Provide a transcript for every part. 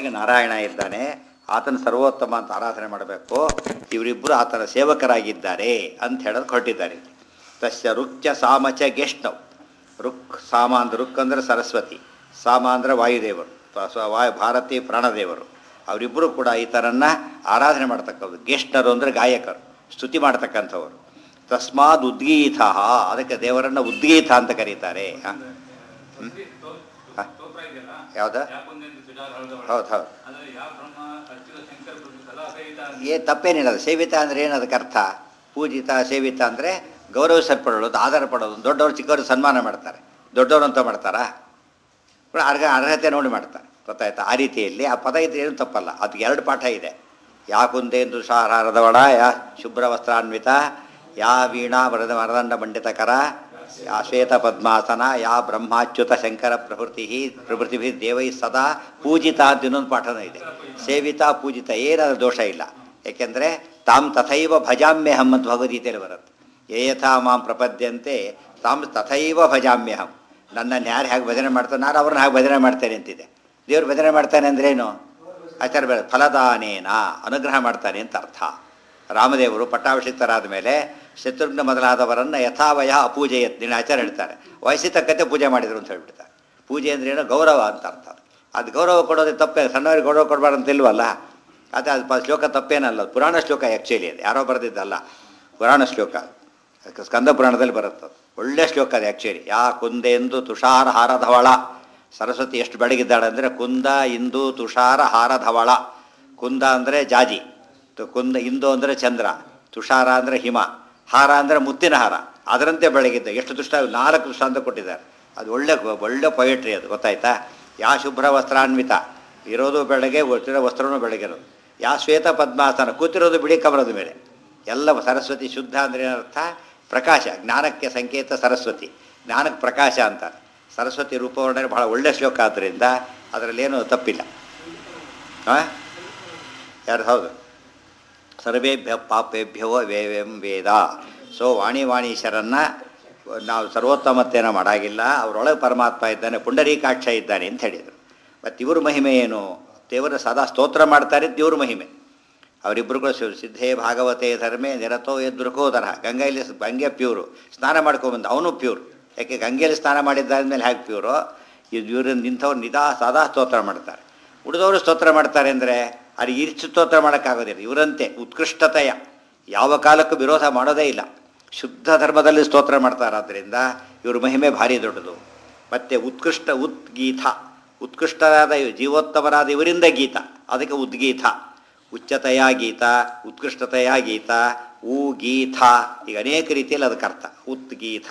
ಒಳಗೆ ನಾರಾಯಣ ಇದ್ದಾನೆ ಆತನ ಸರ್ವೋತ್ತಮ ಅಂತ ಆರಾಧನೆ ಮಾಡಬೇಕು ಇವರಿಬ್ಬರು ಆತನ ಸೇವಕರಾಗಿದ್ದಾರೆ ಅಂತ ಹೇಳೋದು ಹೊರಟಿದ್ದಾರೆ ಇಲ್ಲಿ. ತಸ್ಯ ರುಕ್ಚ ಸಾಮಚ ಗೆಷ್ಣವ್ ರುಕ್ ಸಾಮ ಅಂದ್ರೆ ರುಕ್ ಅಂದರೆ ಸರಸ್ವತಿ ಸಾಮ ಅಂದರೆ ವಾಯುದೇವರು ಪ- ಸ್ವ- ವಾಯು ಭಾರತಿ ಪ್ರಾಣದೇವರು ಅವರಿಬ್ಬರು ಕೂಡ ಈತನನ್ನು ಆರಾಧನೆ ಮಾಡ್ತಕ್ಕದ್ದು ಗೆಷ್ಣರು ಅಂದರೆ ಗಾಯಕರು ಸ್ತುತಿ ಮಾಡ್ತಕ್ಕಂಥವರು ತಸ್ಮಾದ್ ಉದ್ಗೀತ ಅದಕ್ಕೆ ದೇವರನ್ನು ಉದ್ಗೀತ ಅಂತ ಕರೀತಾರೆ ಹ? ಹ್ಮ್? ಹ? ಯಾವ್ದು ಹೌದು ಹೌದು ಏ ತಪ್ಪೇನಿಲ್ಲ ಅದು ಸೇವಿತ ಅಂದರೆ ಏನು ಅದಕ್ಕೆ ಅರ್ಥ ಪೂಜಿತ ಸೇವಿತ ಅಂದರೆ ಗೌರವಿಸಲ್ಪಡೋದು ಆಧಾರ ಪಡೋದು ದೊಡ್ಡವರು ಚಿಕ್ಕವರು ಸನ್ಮಾನ ಮಾಡ್ತಾರೆ ದೊಡ್ಡವರು ಅಂತ ಮಾಡ್ತಾರಾ ಕೂಡ ಅರ್ಹ ಅರ್ಹತೆ ನೋಡಿ ಮಾಡ್ತಾರೆ ಗೊತ್ತಾಯ್ತಾ ಆ ರೀತಿಯಲ್ಲಿ ಆ ಪದ ಇದ್ರೆ ಏನು ತಪ್ಪಲ್ಲ ಅದಕ್ಕೆ ಎರಡು ಪಾಠ ಇದೆ ಯಾ ಕುಂದೇಂದು ಸಾರಾರದವಳ ಯಾ ಶುಭ್ರ ವಸ್ತ್ರಾನ್ವಿತ ಯಾ ವೀಣಾ ವರದ ವರದಂಡ ಮಂಡಿತಕರ ಯಾ ಶ್ವೇತ ಪದ್ಮಾಸನ ಯಾ ಬ್ರಹ್ಮಾಚ್ಯುತ ಶಂಕರ ಪ್ರಭೃತಿ ಪ್ರಭೃತಿ ದೇವೈ ಸದಾ ಪೂಜಿತ ಅಂತ ಇನ್ನೊಂದು ಪಾಠನೂ ಇದೆ ಸೇವಿತ ಪೂಜಿತ ಏನಾದ್ರೂ ದೋಷ ಇಲ್ಲ ಏಕೆಂದರೆ ತಾಮ್ ತಥೈವ ಭಜಾಮ್ಯಹಂ ಅಂತ ಭಗವದ್ಗೀತೆಯಲ್ಲಿ ಬರುತ್ತೆ ಯೇ ಯಥಾ ಮಾಂ ಪ್ರಪದ್ಯಂತೆ ತಾಮ್ ತಥೈವ ಭಜಾಮ್ಯಹಂ ನನ್ನನ್ನು ಯಾರು ಹೇಗೆ ಭಜನೆ ಮಾಡ್ತಾರೆ ನಾನು ಅವ್ರನ್ನ ಹಾಗೆ ಭಜನೆ ಮಾಡ್ತೇನೆ ಅಂತಿದೆ ದೇವ್ರು ಭಜನೆ ಮಾಡ್ತಾನೆ ಅಂದ್ರೇನು ಆಚಾರ ಬೇಡ ಫಲದಾನೇನ ಅನುಗ್ರಹ ಮಾಡ್ತಾನೆ ಅಂತ ಅರ್ಥ ರಾಮದೇವರು ಪಟ್ಟಾಭಿಷಿಕ್ತರಾದ ಮೇಲೆ ಶತ್ರುಘ್ನ ಮೊದಲಾದವರನ್ನು ಯಥಾವಯ ಅಪೂಜೆಯತ್ ನಿನ್ನ ಆಚಾರ ಹೇಳ್ತಾರೆ ವಯಸ್ಸಿ ತಕ್ಕಂತೆ ಪೂಜೆ ಮಾಡಿದರು ಅಂತ ಹೇಳ್ಬಿಡ್ತಾರೆ ಪೂಜೆ ಅಂದ್ರೆ ಏನು ಗೌರವ ಅಂತ ಅರ್ಥ ಅದು ಗೌರವ ಕೊಡೋದು ತಪ್ಪೇ ಸಣ್ಣವರಿಗೆ ಗೌರವ ಕೊಡಬಾರ್ದು ಅಂತ ಇಲ್ವಲ್ಲ ಅದು ಅದು ಪ- ಶ್ಲೋಕ ತಪ್ಪೇನಲ್ಲ ಅದು ಪುರಾಣ ಶ್ಲೋಕ ಆ್ಯಕ್ಚುಲಿ ಅದು ಯಾರೋ ಬರೆದಿದ್ದಲ್ಲ ಪುರಾಣ ಶ್ಲೋಕ ಅದಕ್ಕೆ ಸ್ಕಂದ ಪುರಾಣದಲ್ಲಿ ಬರುತ್ತೆ ಅದು. ಒಳ್ಳೆ ಶ್ಲೋಕ ಅದು ಆ್ಯಕ್ಚುಲಿ ಯಾ ಕುಂದೆಂದು ತುಷಾರ ಹಾರಧವಳ ಸರಸ್ವತಿ ಎಷ್ಟು ಬೆಳಗಿದ್ದಾಳೆ ಅಂದರೆ ಕುಂದ ಇಂದು ತುಷಾರ ಹಾರಧವಳ ಕುಂದ ಅಂದರೆ ಜಾಜಿ ತು- ಕುಂದ ಇಂದು ಅಂದರೆ ಚಂದ್ರ ತುಷಾರ ಅಂದರೆ ಹಿಮ ಹಾರ ಅಂದರೆ ಮುತ್ತಿನ ಹಾರ ಅದರಂತೆ ಬೆಳಗಿದ್ದ ಎಷ್ಟು ದುಷ್ಟ ನಾಲ್ಕು ದೃಷ್ಟಾಂತ ಕೊಟ್ಟಿದ್ದಾರೆ ಅದು ಒಳ್ಳೆ ಒಳ್ಳೆ ಪೊಯೆಟ್ರಿ ಅದು ಗೊತ್ತಾಯ್ತಾ ಯಾ ಶುಭ್ರ ವಸ್ತ್ರಾನ್ವಿತ ಇರೋದು ಬೆಳಗ್ಗೆ ಒಟ್ಟಿರೋ ವಸ್ತ್ರನೂ ಬೆಳಗಿರೋದು ಯಾ ಶ್ವೇತ ಪದ್ಮಾಸನ ಕೂತಿರೋದು ಬಿಳಿ ಕಮಲದ ಮೇಲೆ ಎಲ್ಲ ಸರಸ್ವತಿ ಶುದ್ಧ ಅಂದರೆ ಏನರ್ಥ ಪ್ರಕಾಶ ಜ್ಞಾನಕ್ಕೆ ಸಂಕೇತ ಸರಸ್ವತಿ ಜ್ಞಾನಕ್ಕೆ ಪ್ರಕಾಶ ಅಂತ ಸರಸ್ವತಿ ರೂಪವರ್ಣನೆ ಬಹಳ ಒಳ್ಳೆ ಶ್ಲೋಕ ಆದ್ದರಿಂದ ಅದರಲ್ಲೇನು ತಪ್ಪಿಲ್ಲ ಹಾಂ ಯಾರು ಹೌದು ಸರ್ವೇಭ್ಯ ಪಾಪೇಭ್ಯೋ ವೇವೆಂ ವೇದ ಸೊ ವಾಣಿ ವಾಣೀಶರನ್ನು ನಾವು ಸರ್ವೋತ್ತಮತೆಯನ್ನು ಮಾಡಾಗಿಲ್ಲ ಅವರೊಳಗೆ ಪರಮಾತ್ಮ ಇದ್ದಾನೆ ಪುಂಡರೀಕಾಕ್ಷ ಇದ್ದಾನೆ ಅಂತ ಹೇಳಿದರು ಮತ್ತು ಇವ್ರ ಮಹಿಮೆ ಏನು ದೇವರ ಸದಾ ಸ್ತೋತ್ರ ಮಾಡ್ತಾರೆ ಅಂತ ಇವ್ರ ಮಹಿಮೆ ಅವರಿಬ್ಬರಿಗೂ ಸಿದ್ಧೇ ಭಾಗವತೆ ಧರ್ಮೇ ನಿರತೋ ಎದ್ರುಕೋದರ ಗಂಗೆಯಲ್ಲಿ ಗಂಗೆ ಪ್ಯೂರು ಸ್ನಾನ ಮಾಡ್ಕೊಂಬಂದು ಅವನು ಪ್ಯೂರ್ ಯಾಕೆ ಗಂಗೆಯಲ್ಲಿ ಸ್ನಾನ ಮಾಡಿದ್ದಾದ್ಮೇಲೆ ಹೇಗೆ ಪ್ಯೂರು ಇದು ಇವ್ರಿಂದ ಇಂಥವ್ರು ನಿದಾ ಸದಾ ಸ್ತೋತ್ರ ಮಾಡ್ತಾರೆ ಉಳಿದವರು ಸ್ತೋತ್ರ ಮಾಡ್ತಾರೆ ಅಂದರೆ ಅದು ಇರಿಚು ಸ್ತೋತ್ರ ಮಾಡೋಕ್ಕಾಗೋದಿಲ್ಲ ಇವರಂತೆ ಉತ್ಕೃಷ್ಟತೆಯ ಯಾವ ಕಾಲಕ್ಕೂ ವಿರೋಧ ಮಾಡೋದೇ ಇಲ್ಲ ಶುದ್ಧ ಧರ್ಮದಲ್ಲಿ ಸ್ತೋತ್ರ ಮಾಡ್ತಾರಾದ್ದರಿಂದ ಇವ್ರ ಮಹಿಮೆ ಭಾರಿ ದೊಡ್ಡದು ಮತ್ತು ಉತ್ಕೃಷ್ಟ ಉದ್ಗೀತ ಉತ್ಕೃಷ್ಟರಾದ ಇವ್- ಜೀವೋತ್ತಮರಾದ ಇವರಿಂದ ಗೀತ ಅದಕ್ಕೆ ಉದ್ಗೀತ ಉಚ್ಚತೆಯ ಗೀತ ಉತ್ಕೃಷ್ಟತೆಯ ಗೀತ ಊ ಗೀತ ಈಗ ಅನೇಕ ರೀತಿಯಲ್ಲಿ ಅದಕ್ಕೆ ಅರ್ಥ ಉದ್ಗೀತ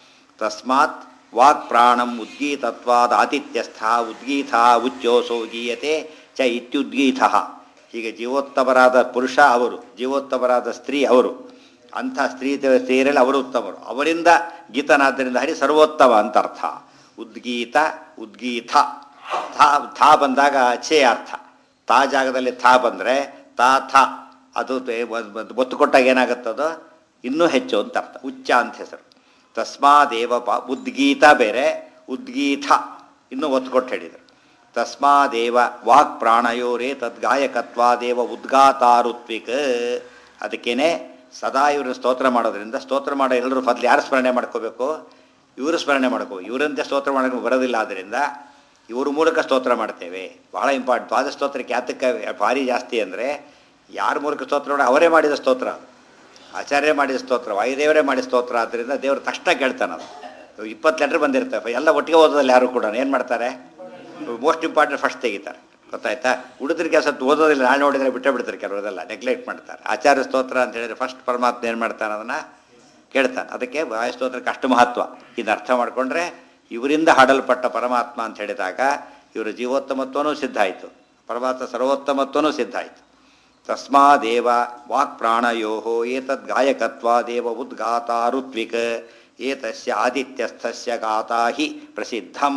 ತಸ್ಮಾತ್ ವಾಕ್ ಪ್ರಾಣಂ ಉದ್ಗೀತತ್ವಾದ ಆತಿಥ್ಯಸ್ಥ ಉದ್ಗೀತ ಉಚ್ಚೋಸೋ ಗೀಯತೆ ಚ ಇತ್ಯುದ್ಗೀತ ಹೀಗೆ ಜೀವೋತ್ತಮರಾದ ಪುರುಷ ಅವರು ಜೀವೋತ್ತಮರಾದ ಸ್ತ್ರೀ ಅವರು ಅಂಥ ಸ್ತ್ರೀ ಸ್ತ್ರೀಯರಲ್ಲಿ ಅವರು ಉತ್ತಮರು ಅವರಿಂದ ಗೀತನಾದ್ದರಿಂದ ಹರಿ ಸರ್ವೋತ್ತಮ ಅಂತ ಅರ್ಥ ಉದ್ಗೀತ ಉದ್ಗೀತ ಥಾ ಥಾ ಬಂದಾಗ ಛೇ ಅರ್ಥ ತಾ ಜಾಗದಲ್ಲಿ ಥಾ ಬಂದರೆ ತಾ ಥಾ ಅದು ತೆ- ಒಂದ್- ಒಂದ್ ಒತ್ತು ಕೊಟ್ಟಾಗ ಏನಾಗುತ್ತದೋ ಇನ್ನೂ ಹೆಚ್ಚು ಅಂತ ಅರ್ಥ ಉಚ್ಚ ಅಂತ ಹೆಸರು ತಸ್ಮಾದೇವ ಪ ಉದ್ಗೀತ ಬೇರೆ ಉದ್ಗೀತ ಇನ್ನೂ ಒತ್ತು ಕೊಟ್ಟು ಹೇಳಿದರು ತಸ್ಮಾದೇವ ವಾಕ್ ಪ್ರಾಣಯೋರೇ ತದ್ಗಾಯಕತ್ವಾದೇವ ಉದ್ಗಾತಾರುತ್ವಿಕ್ ಅದಕ್ಕೇನೆ ಸದಾ ಇವ್ರನ್ನ ಸ್ತೋತ್ರ ಮಾಡೋದ್ರಿಂದ ಸ್ತೋತ್ರ ಮಾಡೋ ಎಲ್ಲರೂ ಮೊದಲು ಯಾರು ಸ್ಮರಣೆ ಮಾಡ್ಕೋಬೇಕು ಇವರು ಸ್ಮರಣೆ ಮಾಡ್ಕೋ ಇವರಂತೆ ಸ್ತೋತ್ರ ಮಾಡೋಕ್ಕೆ ಬರೋದಿಲ್ಲ ಆದ್ದರಿಂದ ಇವ್ರ ಮೂಲಕ ಸ್ತೋತ್ರ ಮಾಡ್ತೇವೆ ಭಾಳ ಇಂಪಾರ್ಟೆಂಟ್ ಪಾದ ಸ್ತೋತ್ರಕ್ಕೆ ಯಾತಕ್ಕೆ ಭಾರಿ ಜಾಸ್ತಿ ಅಂದರೆ ಯಾರ ಮೂಲಕ ಸ್ತೋತ್ರ ಮಾಡೋ ಅವರೇ ಮಾಡಿದ ಸ್ತೋತ್ರ ಅದು. ಆಚಾರ್ಯ ಮಾಡಿದ ಸ್ತೋತ್ರ ವಾಯುದೇವರೇ ಮಾಡಿದ ಸ್ತೋತ್ರ ಆದ್ದರಿಂದ ದೇವರು ತಕ್ಷಣ ಕೇಳ್ತಾನೆ ಅದು ಇಪ್ಪತ್ತು ಲೆಟ್ರ್ ಬಂದಿರ್ತವೆ ಎಲ್ಲ ಒಟ್ಟಿಗೆ ಓದೋದಿಲ್ಲ ಯಾರು ಕೂಡ ಏನು ಮಾಡ್ತಾರೆ ಮೋಸ್ಟ್ ಇಂಪಾರ್ಟೆಂಟ್ ಫಸ್ಟ್ ತೆಗಿತಾರೆ ಗೊತ್ತಾಯ್ತಾ ಉಳಿದ್ರಿಗೆ ಸ್ವಲ್ಪ ಓದೋದಿಲ್ಲ ನಾಳೆ ನೋಡಿದರೆ ಬಿಟ್ಟೇ ಬಿಡ್ತಾರೆ ಕೆಲವರೆಲ್ಲ ನೆಗ್ಲೆಕ್ಟ್ ಮಾಡ್ತಾರೆ ಆಚಾರ್ಯ ಸ್ತೋತ್ರ ಅಂತ ಹೇಳಿದ್ರೆ ಫಸ್ಟ್ ಪರಮಾತ್ಮ ಏನು ಮಾಡ್ತಾನೆ ಅದನ್ನು ಕೇಳ್ತಾನೆ ಅದಕ್ಕೆ ವಾಯು ಸ್ತೋತ್ರಕ್ಕೆ ಅಷ್ಟು ಮಹತ್ವ ಇದು ಅರ್ಥ ಮಾಡಿಕೊಂಡ್ರೆ ಇವರಿಂದ ಹಾಡಲ್ಪಟ್ಟ ಪರಮಾತ್ಮ ಅಂತ ಹೇಳಿದಾಗ ಇವರ ಜೀವೋತ್ತಮತ್ವನೂ ಸಿದ್ಧ ಆಯಿತು ಪರಮಾತ್ಮ ಸರ್ವೋತ್ತಮತ್ವನೂ ಸಿದ್ಧ ಆಯಿತು ತಸ್ಮಾದೇವ ವಾಕ್ ಪ್ರಾಣಯೋ ಏತದ್ ಗಾಯಕತ್ವಾದೇವ ಉದ್ಗಾತಾರುತ್ವಿಕ್ ಏತಸ್ಯ ಆದಿತ್ಯಸ್ಥಸ್ಯ ಗಾತಾ ಹಿ ಪ್ರಸಿದ್ಧಂ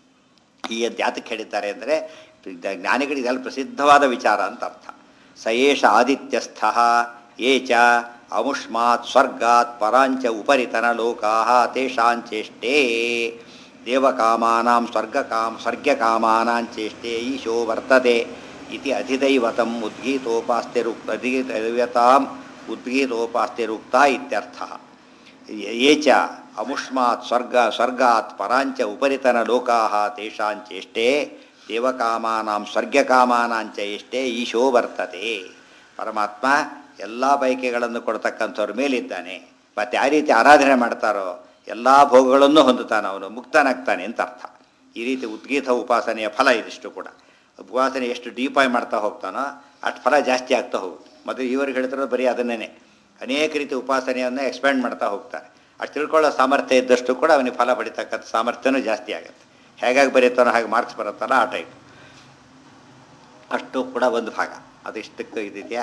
ಈ ಯಾತಕ್ಕೆ ಹೇಳಿದ್ದಾರೆ ಅಂದರೆ ಜ್ಞಾನಿಗಳಿಗೆ ಇದೆಲ್ಲ ಪ್ರಸಿದ್ಧವಾದ ವಿಚಾರ ಅಂತ ಅರ್ಥ ಸ ಏಷ ಆದಿತ್ಯಸ್ಥ ಯೇ ಚ ಅಮುಷ್ಮಾತ್ ಸ್ವರ್ಗಾತ್ ಪರಾಂಚ ಉಪರಿತನ ಲೋಕಾ ತೇಷಾಂಚೇಷ್ಟೇ ದೇವಕಾಮಾನಾಂ ಸ್ವರ್ಗಕಾಮ ಸ್ವರ್ಗಕಾಮಾನಾಂಚೇಷ್ಟೇ ಈಶೋ ವರ್ತತೆ ಇತಿ ಅಧಿದೈವತಂ ಉದ್ಗೀತೋಪಾಸ್ತಿರುಕ್ತ ಅಧಿದೈವತಾಂ ಉದ್ಗೀತೋಪಾಸ್ತಿರುಕ್ತ ಇತ್ಯರ್ಥ ಯೇ ಚ ಅಮುಷ್ಮಾತ್ ಸ್ವರ್ಗ ಸ್ವರ್ಗಾತ್ ಪರಾಂಚ ಉಪರಿತನ ಲೋಕಾಹ ತೇಷಾಂಚೇಷ್ಟೇ ದೇವಕಾಮಾನಾಂ ಸ್ವರ್ಗಕಾಮಾನಾಂಚ ಎಷ್ಟೇ ಈಶೋ ವರ್ತತೆ ಪರಮಾತ್ಮ ಎಲ್ಲ ಬಯಕೆಗಳನ್ನು ಕೊಡ್ತಕ್ಕಂಥವ್ರ ಮೇಲಿದ್ದಾನೆ ಮತ್ತು ಯಾವ ರೀತಿ ಆರಾಧನೆ ಮಾಡ್ತಾರೋ ಎಲ್ಲ ಭೋಗಗಳನ್ನು ಹೊಂದುತ್ತಾನೆ ಅವನು ಮುಕ್ತನಾಗ್ತಾನೆ ಅಂತ ಅರ್ಥ ಈ ರೀತಿ ಉದ್ಗೀತ ಉಪಾಸನೆಯ ಫಲ ಇದಿಷ್ಟು ಕೂಡ ಉಪಾಸನೆ ಎಷ್ಟು ಡೀಪಾಗಿ ಮಾಡ್ತಾ ಹೋಗ್ತಾನೋ ಅಷ್ಟು ಫಲ ಜಾಸ್ತಿ ಆಗ್ತಾ ಹೋಗುತ್ತೆ ಮೊದಲು ಇವ್ರಿಗೆ ಹೇಳ್ತಿರೋದು ಬರೀ ಅದನ್ನೇ ಅನೇಕ ರೀತಿ ಉಪಾಸನೆಯನ್ನು ಎಕ್ಸ್ಪ್ಯಾಂಡ್ ಮಾಡ್ತಾ ಹೋಗ್ತಾರೆ ಅಷ್ಟು ತಿಳ್ಕೊಳ್ಳೋ ಸಾಮರ್ಥ್ಯ ಇದ್ದಷ್ಟು ಕೂಡ ಅವನಿಗೆ ಫಲ ಪಡಿತಕ್ಕಂಥ ಸಾಮರ್ಥ್ಯನೂ ಜಾಸ್ತಿ ಆಗುತ್ತೆ ಹೇಗಾಗಿ ಬರೀತಾನೋ ಹಾಗೆ ಮಾರ್ಕ್ಸ್ ಬರುತ್ತಲ್ಲ ಆ ಟೈಪ್ ಅಷ್ಟು ಕೂಡ ಒಂದು ಭಾಗ ಅದಿಷ್ಟಕ್ಕೆ ಇದೆಯಾ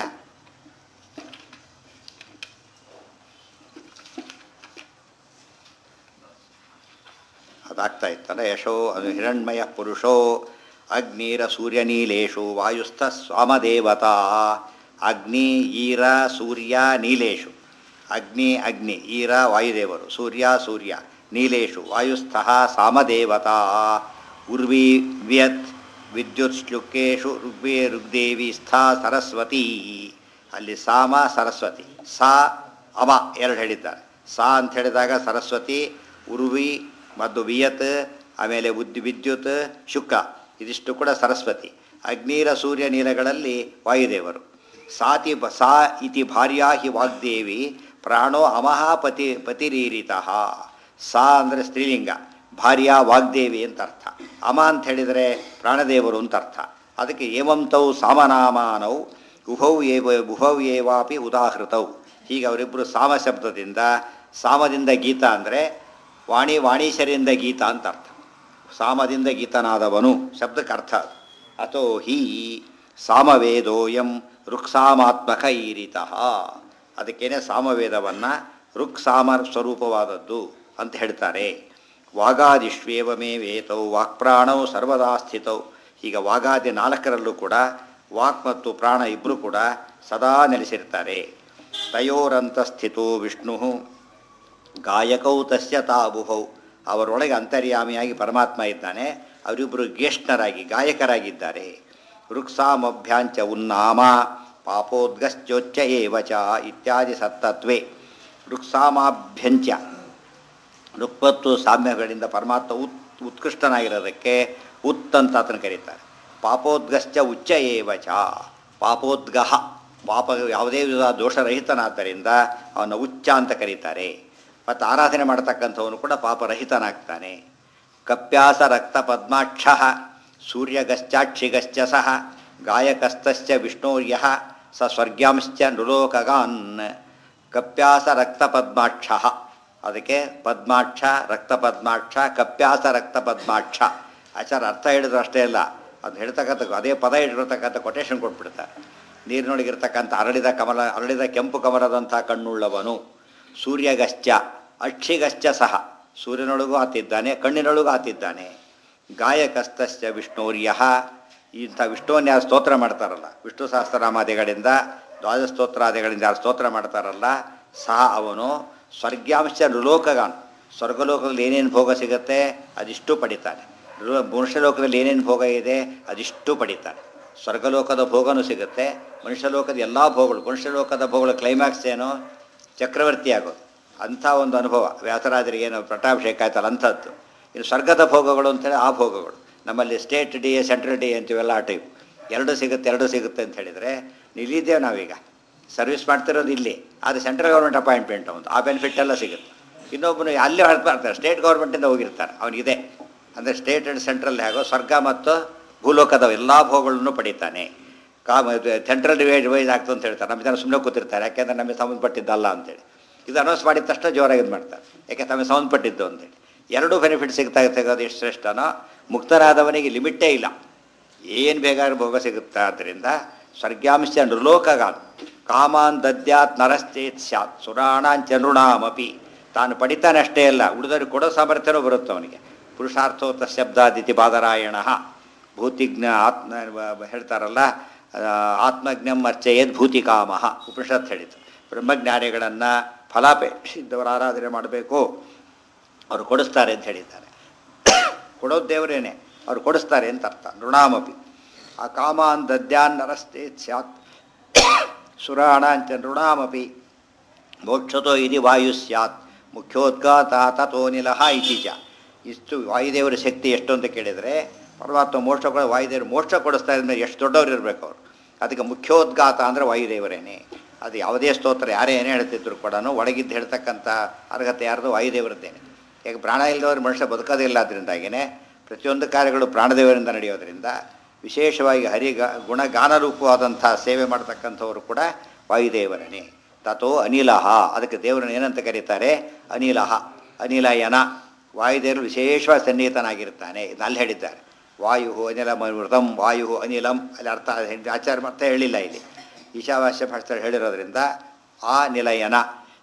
ಅದಾಗ್ತಾ ಇತ್ತಲ್ಲ ಯಶೋ ಅದು ಹಿರಣ್ಮಯ ಪುರುಷೋ ಅಗ್ನಿರ ಸೂರ್ಯನೀಲೇಶು ವಾಯುಸ್ಥ ಸ್ವಾಮದೇವತಾ ಅಗ್ನಿ ಈರ ಸೂರ್ಯ ನೀಲೇಶು ಅಗ್ನಿ ಅಗ್ನಿ ಈರ ವಾಯುದೇವರು ಸೂರ್ಯ ಸೂರ್ಯ ನೀಲೇಶು ವಾಯುಸ್ಥಃ ಸಾಮದೇವತಾ ಉರ್ವಿ ವ್ಯತ್ ವಿದ್ಯುತ್ ಶ್ಲುಕೇಶು ಋಗ್ವೇ ಋಗ್ದೇವಿ ಸ್ಥಾ ಸರಸ್ವತಿ ಅಲ್ಲಿ ಸಾಮ ಸರಸ್ವತಿ ಸಾ ಅಮ ಎರಡು ಹೇಳಿದ್ದಾರೆ ಸಾ ಅಂತ ಹೇಳಿದಾಗ ಸರಸ್ವತಿ ಉರ್ವಿ ಮತ್ತು ವಿಯತ್ ಆಮೇಲೆ ಉದ್ ವಿದ್ಯುತ್ ಶುಕ್ಲ ಇದಿಷ್ಟು ಕೂಡ ಸರಸ್ವತಿ ಅಗ್ನಿರ ಸೂರ್ಯ ನೀಲಗಳಲ್ಲಿ ವಾಯುದೇವರು ಸಾತಿ ಬ ಸಾ ಇತಿ ಭಾರ್ಯಾ ಹಿ ವಾಗ್ದೇವಿ ಪ್ರಾಣೋ ಅಮಹ ಪತಿ ಪತಿರೀರಿತಃ ಸಾ ಅಂದರೆ ಸ್ತ್ರೀಲಿಂಗ ಭಾರ್ಯ ವಾಗ್ದೇವಿ ಅಂತ ಅರ್ಥ ಅಮ ಅಂತ ಹೇಳಿದರೆ ಪ್ರಾಣದೇವರು ಅಂತ ಅರ್ಥ ಅದಕ್ಕೆ ಏವಂತೌ ಸಾಮನಾಮಾನೌ ಉಭೌ ಏವ ಉಭೌ ಏವಾಪಿ ಉದಾಹೃತೌ ಹೀಗೆ ಅವರಿಬ್ಬರು ಸಾಮ ಶಬ್ದದಿಂದ ಸಾಮದಿಂದ ಗೀತ ಅಂದರೆ ವಾಣಿ ವಾಣೀಶರಿಂದ ಗೀತ ಅಂತ ಅರ್ಥ ಸಾಮದಿಂದ ಗೀತನಾದವನು ಶಬ್ದಕ್ಕೆ ಅರ್ಥ ಅದು. ಅಥೋ ಹಿ ಸಾಮವೇದೋಯಂ ರುಕ್ಸಾಮಾತ್ಮಕ ಈರಿತಃ ಅದಕ್ಕೇನೆ ಸಾಮವೇದವನ್ನು ರುಕ್ಸಾಮ ಸ್ವರೂಪವಾದದ್ದು ಅಂತ ಹೇಳ್ತಾರೆ ವಾಗಾದಿಷ್ವೇವಮೇ ವೇತೌ ವಾಕ್ಪ್ರಾಣೌ ಸರ್ವದಾ ಸ್ಥಿತೌ ಈಗ ವಾಗಾದಿ ನಾಲ್ಕರಲ್ಲೂ ಕೂಡ ವಾಕ್ ಮತ್ತು ಪ್ರಾಣ ಇಬ್ಬರು ಕೂಡ ಸದಾ ನೆಲೆಸಿರ್ತಾರೆ ತಯೋರಂತ ಸ್ಥಿತೋ ವಿಷ್ಣು ಗಾಯಕೌ ತಸ್ಯ ತಾಬುಹೌ ಅವರೊಳಗೆ ಅಂತರ್ಯಾಮಿಯಾಗಿ ಪರಮಾತ್ಮ ಇದ್ದಾನೆ ಅವರಿಬ್ಬರು ಜ್ಯೇಷ್ಠರಾಗಿ ಗಾಯಕರಾಗಿದ್ದಾರೆ ರುಕ್ಸಾಮಭ್ಯಾಂಚ ಉನ್ನಾಮ ಪಾಪೋದ್ಗಶ್ಚೋಚ್ಚ ಏವಚ ಇತ್ಯಾದಿ ಸತ್ತತ್ವೇ ರುಕ್ಸಾಮಾಭ್ಯಂಚ ರುಕ್ಪತ್ತು ಸಾಮ್ಯಗಳಿಂದ ಪರಮಾತ್ಮ ಉತ್ ಉತ್ಕೃಷ್ಟನಾಗಿರೋದಕ್ಕೆ ಉತ್ ಅಂತ ಆತನ ಕರೀತಾರೆ ಪಾಪೋದ್ಗಶ್ಚ ಉಚ್ಚ ಏವಚ ಪಾಪೋದ್ಗಹ ಪಾಪ ಯಾವುದೇ ವಿಧ ದೋಷರಹಿತನಾದ್ದರಿಂದ ಅವನ ಉಚ್ಚ ಅಂತ ಕರೀತಾರೆ ಮತ್ತು ಆರಾಧನೆ ಮಾಡ್ತಕ್ಕಂಥವನು ಕೂಡ ಪಾಪರಹಿತನಾಗ್ತಾನೆ ಕಪ್ಯಾಸ ರಕ್ತ ಪದ್ಮಾಕ್ಷ ಸೂರ್ಯಗಶ್ಚಾಕ್ಷಿಗಶ್ಚ ಸಹ ಗಾಯಕಸ್ತಶ್ಚ ವಿಷ್ಣೋರ್ಯ ಸ ಸ್ವರ್ಗ್ಯಾಂಶ್ಚ ನೃಲೋಕಗಾನ್ ಕಪ್ಯಾಸ ರಕ್ತ ಪದ್ಮಾಕ್ಷ ಅದಕ್ಕೆ ಪದ್ಮಾಕ್ಷ ರಕ್ತ ಪದ್ಮಾಕ್ಷ ಕಪ್ಯಾಸ ರಕ್ತ ಪದ್ಮಾಕ್ಷ ಆಚಾರ ಅರ್ಥ ಹೇಳಿದ್ರು ಅಷ್ಟೇ ಅಲ್ಲ ಅದು ಹೇಳ್ತಕ್ಕಂಥ ಅದೇ ಪದ ಇಟ್ಟಿರ್ತಕ್ಕಂಥ ಕೊಟೇಶನ್ ಕೊಟ್ಬಿಡ್ತಾರೆ ನೀರಿನೊಳಗಿರ್ತಕ್ಕಂಥ ಅರಳಿದ ಕಮಲ ಅರಳಿದ ಕೆಂಪು ಕಮಲದಂಥ ಕಣ್ಣುಳ್ಳವನು ಸೂರ್ಯಗಶ್ಚ ಅಕ್ಷಿಗಶ್ಚ ಸಹ ಸೂರ್ಯನೊಳಗೂ ಆತಿದ್ದಾನೆ ಕಣ್ಣಿನೊಳಗೂ ಆತಿದ್ದಾನೆ ಗಾಯಕಸ್ತಶ್ಚ ವಿಷ್ಣೋರ್ಯ ಇಂಥ ವಿಷ್ಣುವನ್ನ ಯಾರು ಸ್ತೋತ್ರ ಮಾಡ್ತಾರಲ್ಲ ವಿಷ್ಣು ಸಹಸ್ರನಾಮಾದಿಗಳಿಂದ ದ್ವಾದಶ ಸ್ತೋತ್ರಾದಿಗಳಿಂದ ಯಾರು ಸ್ತೋತ್ರ ಮಾಡ್ತಾರಲ್ಲ ಸಹ ಅವನು ಸ್ವರ್ಗ್ಯಾಂಶ ನೃಲೋಕಗಾನ್ ಸ್ವರ್ಗಲೋಕದಲ್ಲಿ ಏನೇನು ಭೋಗ ಸಿಗುತ್ತೆ ಅದಿಷ್ಟು ಪಡಿತಾನೆ ನೃ- ಮನುಷ್ಯಲೋಕದಲ್ಲಿ ಏನೇನು ಭೋಗ ಇದೆ ಅದಿಷ್ಟು ಪಡಿತಾನೆ ಸ್ವರ್ಗಲೋಕದ ಭೋಗನೂ ಸಿಗುತ್ತೆ ಮನುಷ್ಯಲೋಕದ ಎಲ್ಲ ಭೋಗಗಳು ಮನುಷ್ಯಲೋಕದ ಭೋಗಗಳ ಕ್ಲೈಮ್ಯಾಕ್ಸ್ ಏನು ಚಕ್ರವರ್ತಿ ಆಗೋದು ಅಂಥ ಒಂದು ಅನುಭವ ವ್ಯಾಸರಾಜರಿಗೆ ಏನು ಪಟ್ಟಾಭಿಷೇಕ ಆಯ್ತಲ್ಲ ಅಂಥದ್ದು ಇನ್ನು ಸ್ವರ್ಗದ ಭೋಗಗಳು ಅಂತೇಳಿ ಆ ಭೋಗಗಳು ನಮ್ಮಲ್ಲಿ state D A central D ಅಂತೀವೆಲ್ಲ ಆ ಟೈಪ್ ಎರಡು ಸಿಗುತ್ತೆ ಎರಡು ಸಿಗುತ್ತೆ ಅಂತ ಹೇಳಿದರೆ ಇಲ್ಲಿದ್ದೇವೆ ನಾವೀಗ ಸರ್ವಿಸ್ ಮಾಡ್ತಿರೋದು ಇಲ್ಲಿ ಅದು ಸೆಂಟ್ರಲ್ ಗೌರ್ಮೆಂಟ್ ಅಪಾಯಿಂಟ್ಮೆಂಟ್ ಒಂದು ಆ ಬೆನಿಫಿಟ್ ಎಲ್ಲ ಸಿಗುತ್ತೆ ಇನ್ನೊಬ್ಬನು ಅಲ್ಲಿ ಮಾಡ್ತಾರೆ ಸ್ಟೇಟ್ ಗೌರ್ಮೆಂಟಿಂದ ಹೋಗಿರ್ತಾರೆ ಅವನಿಗಿದೆ ಅಂದರೆ ಸ್ಟೇಟ್ ಆ್ಯಂಡ್ ಸೆಂಟ್ರಲ್ ಹೇಗೋ ಸ್ವರ್ಗ ಮತ್ತು ಭೂಲೋಕದ ಎಲ್ಲ ಭೋಗಗಳನ್ನು ಪಡಿತಾನೆ ಕಾಮ ಸೆಂಟ್ರಲ್ ಡಿವೈಡ್ ವೈಸ್ ಆಗ್ತದೆ ಅಂತ ಹೇಳ್ತಾರೆ ನಮ್ಮ ಜನ ಸುಮ್ಮನೆ ಕೂತಿರ್ತಾರೆ ಯಾಕೆಂದ್ರೆ ನಮಗೆ ಸಂಬಂಧಪಟ್ಟಿದ್ದಲ್ಲ ಅಂತೇಳಿ ಇದು ಅನೌನ್ಸ್ ಮಾಡಿದ ತಕ್ಷಣ ಜೋರಾಗಿ ಇದು ಮಾಡ್ತಾರೆ ಯಾಕೆ ತಮಗೆ ಸಂಬಂಧಪಟ್ಟಿದ್ದು ಅಂತೇಳಿ ಎರಡೂ ಬೆನಿಫಿಟ್ ಸಿಗ್ತಾ ತೆಗೋದು ಎಷ್ಟು ಶ್ರೇಷ್ಠನೋ ಮುಕ್ತರಾದವನಿಗೆ ಲಿಮಿಟೇ ಇಲ್ಲ ಏನು ಬೇಕಾದ್ರೂ ಭೋಗ ಸಿಗುತ್ತೆ ಆದ್ದರಿಂದ ಸ್ವರ್ಗ್ಯಾಂಶ ನೃಲೋಕಗಾನ್ ಕಾಮಾನ್ ದದ್ಯಾತ್ ನರಶ್ಚೇತ್ ಸ್ಯಾತ್ ಸುರಾಣಾಂಚ ನೃಣಾಮಪಿ ತಾನು ಪಡಿತಾನೆ ಅಷ್ಟೇ ಅಲ್ಲ ಉಳಿದವ್ರಿಗೆ ಕೊಡೋ ಸಾಮರ್ಥ್ಯನೂ ಬರುತ್ತೆ ಅವನಿಗೆ ಪುರುಷಾರ್ಥೋತ್ತ ಶಬ್ದಾದಿತಿ ಬಾದರಾಯಣ ಭೂತಿಜ್ಞ ಆತ್ಮ ಹೇಳ್ತಾರಲ್ಲ ಆ, ಆತ್ಮಜ್ಞಂ ಅರ್ಚಯೇದ್ ಭೂತಿಕಾಮಃ ಉಪನಿಷತ್ ಹೇಳಿತು ಬ್ರಹ್ಮಜ್ಞಾನಿಗಳನ್ನು ಫಲಾಪೇಕ್ಷಿದ್ದವರು ಆರಾಧನೆ ಮಾಡಬೇಕು ಅವರು ಕೊಡಿಸ್ತಾರೆ ಅಂತ ಹೇಳಿದ್ದಾರೆ ಕೊಡೋದು ದೇವರೇನೆ ಅವ್ರು ಕೊಡಿಸ್ತಾರೆ ಅಂತ ಅರ್ಥ ನೃಣಾಮಪಿ ಆ ಕಾಮಾನ್ ದದ್ಯಾನ್ ನರಸ್ತೆ ಸ್ಯಾತ್ ಸುರಾಣಾಂಚ ನೃಣಾಮಪಿ ಮೋಕ್ಷತೋ ಇದು ವಾಯು ಸ್ಯಾತ್ ಮುಖ್ಯೋದ್ಗಾತ ತಥೋ ನಿಲಹ ಇತಿ ಚ ಇಷ್ಟು ವಾಯುದೇವರ ಶಕ್ತಿ ಎಷ್ಟು ಅಂತ ಕೇಳಿದರೆ ಪರಮಾತ್ಮ ಮೋಕ್ಷ ಕೊಡ ವಾಯುದೇವರು ಮೋಕ್ಷ ಕೊಡಿಸ್ತಾ ಇದ್ಮೇಲೆ ಎಷ್ಟು ದೊಡ್ಡವ್ರು ಇರಬೇಕು ಅವರು ಅದಕ್ಕೆ ಮುಖ್ಯೋದ್ಗಾತ ಅಂದರೆ ವಾಯುದೇವರೇನೆ ಅದು ಯಾವುದೇ ಸ್ತೋತ್ರ ಯಾರೇ ಏನೇ ಹೇಳ್ತಿದ್ರು ಕೂಡ ಒಳಗಿದ್ದು ಹೇಳ್ತಕ್ಕಂಥ ಅರ್ಹತೆ ಯಾರ್ದು ವಾಯುದೇವರದ್ದೇನೆ ಈಗ ಪ್ರಾಣ ಇಲ್ಲದವ್ರು ಮನುಷ್ಯ ಬದುಕೋದಿಲ್ಲ ಅದರಿಂದಾಗಿಯೇ ಪ್ರತಿಯೊಂದು ಕಾರ್ಯಗಳು ಪ್ರಾಣದೇವರಿಂದ ನಡೆಯೋದರಿಂದ ವಿಶೇಷವಾಗಿ ಹರಿಗ ಗುಣಗಾನರೂಪವಾದಂಥ ಸೇವೆ ಮಾಡ್ತಕ್ಕಂಥವರು ಕೂಡ ವಾಯುದೇವರನೇ ತಥೋ ಅನಿಲಹ ಅದಕ್ಕೆ ದೇವರನ್ನು ಏನಂತ ಕರೀತಾರೆ ಅನಿಲಹ ಅನಿಲಯನ ವಾಯುದೇವರು ವಿಶೇಷವಾಗಿ ಸನ್ನಿಹಿತನಾಗಿರ್ತಾನೆ ಇದನ್ನ ಅಲ್ಲಿ ಹೇಳಿದ್ದಾರೆ ವಾಯು ಅನಿಲ ಮೃತಂ ವಾಯು ಅನಿಲಂ ಅಲ್ಲಿ ಅರ್ಥ ಆಚಾರ ಮತ್ತೆ ಹೇಳಿಲ್ಲ ಇಲ್ಲಿ ಈಶಾವಾಸ್ಯ ಭಾಷೆ ಹೇಳಿರೋದ್ರಿಂದ ಆ ನಿಲಯನ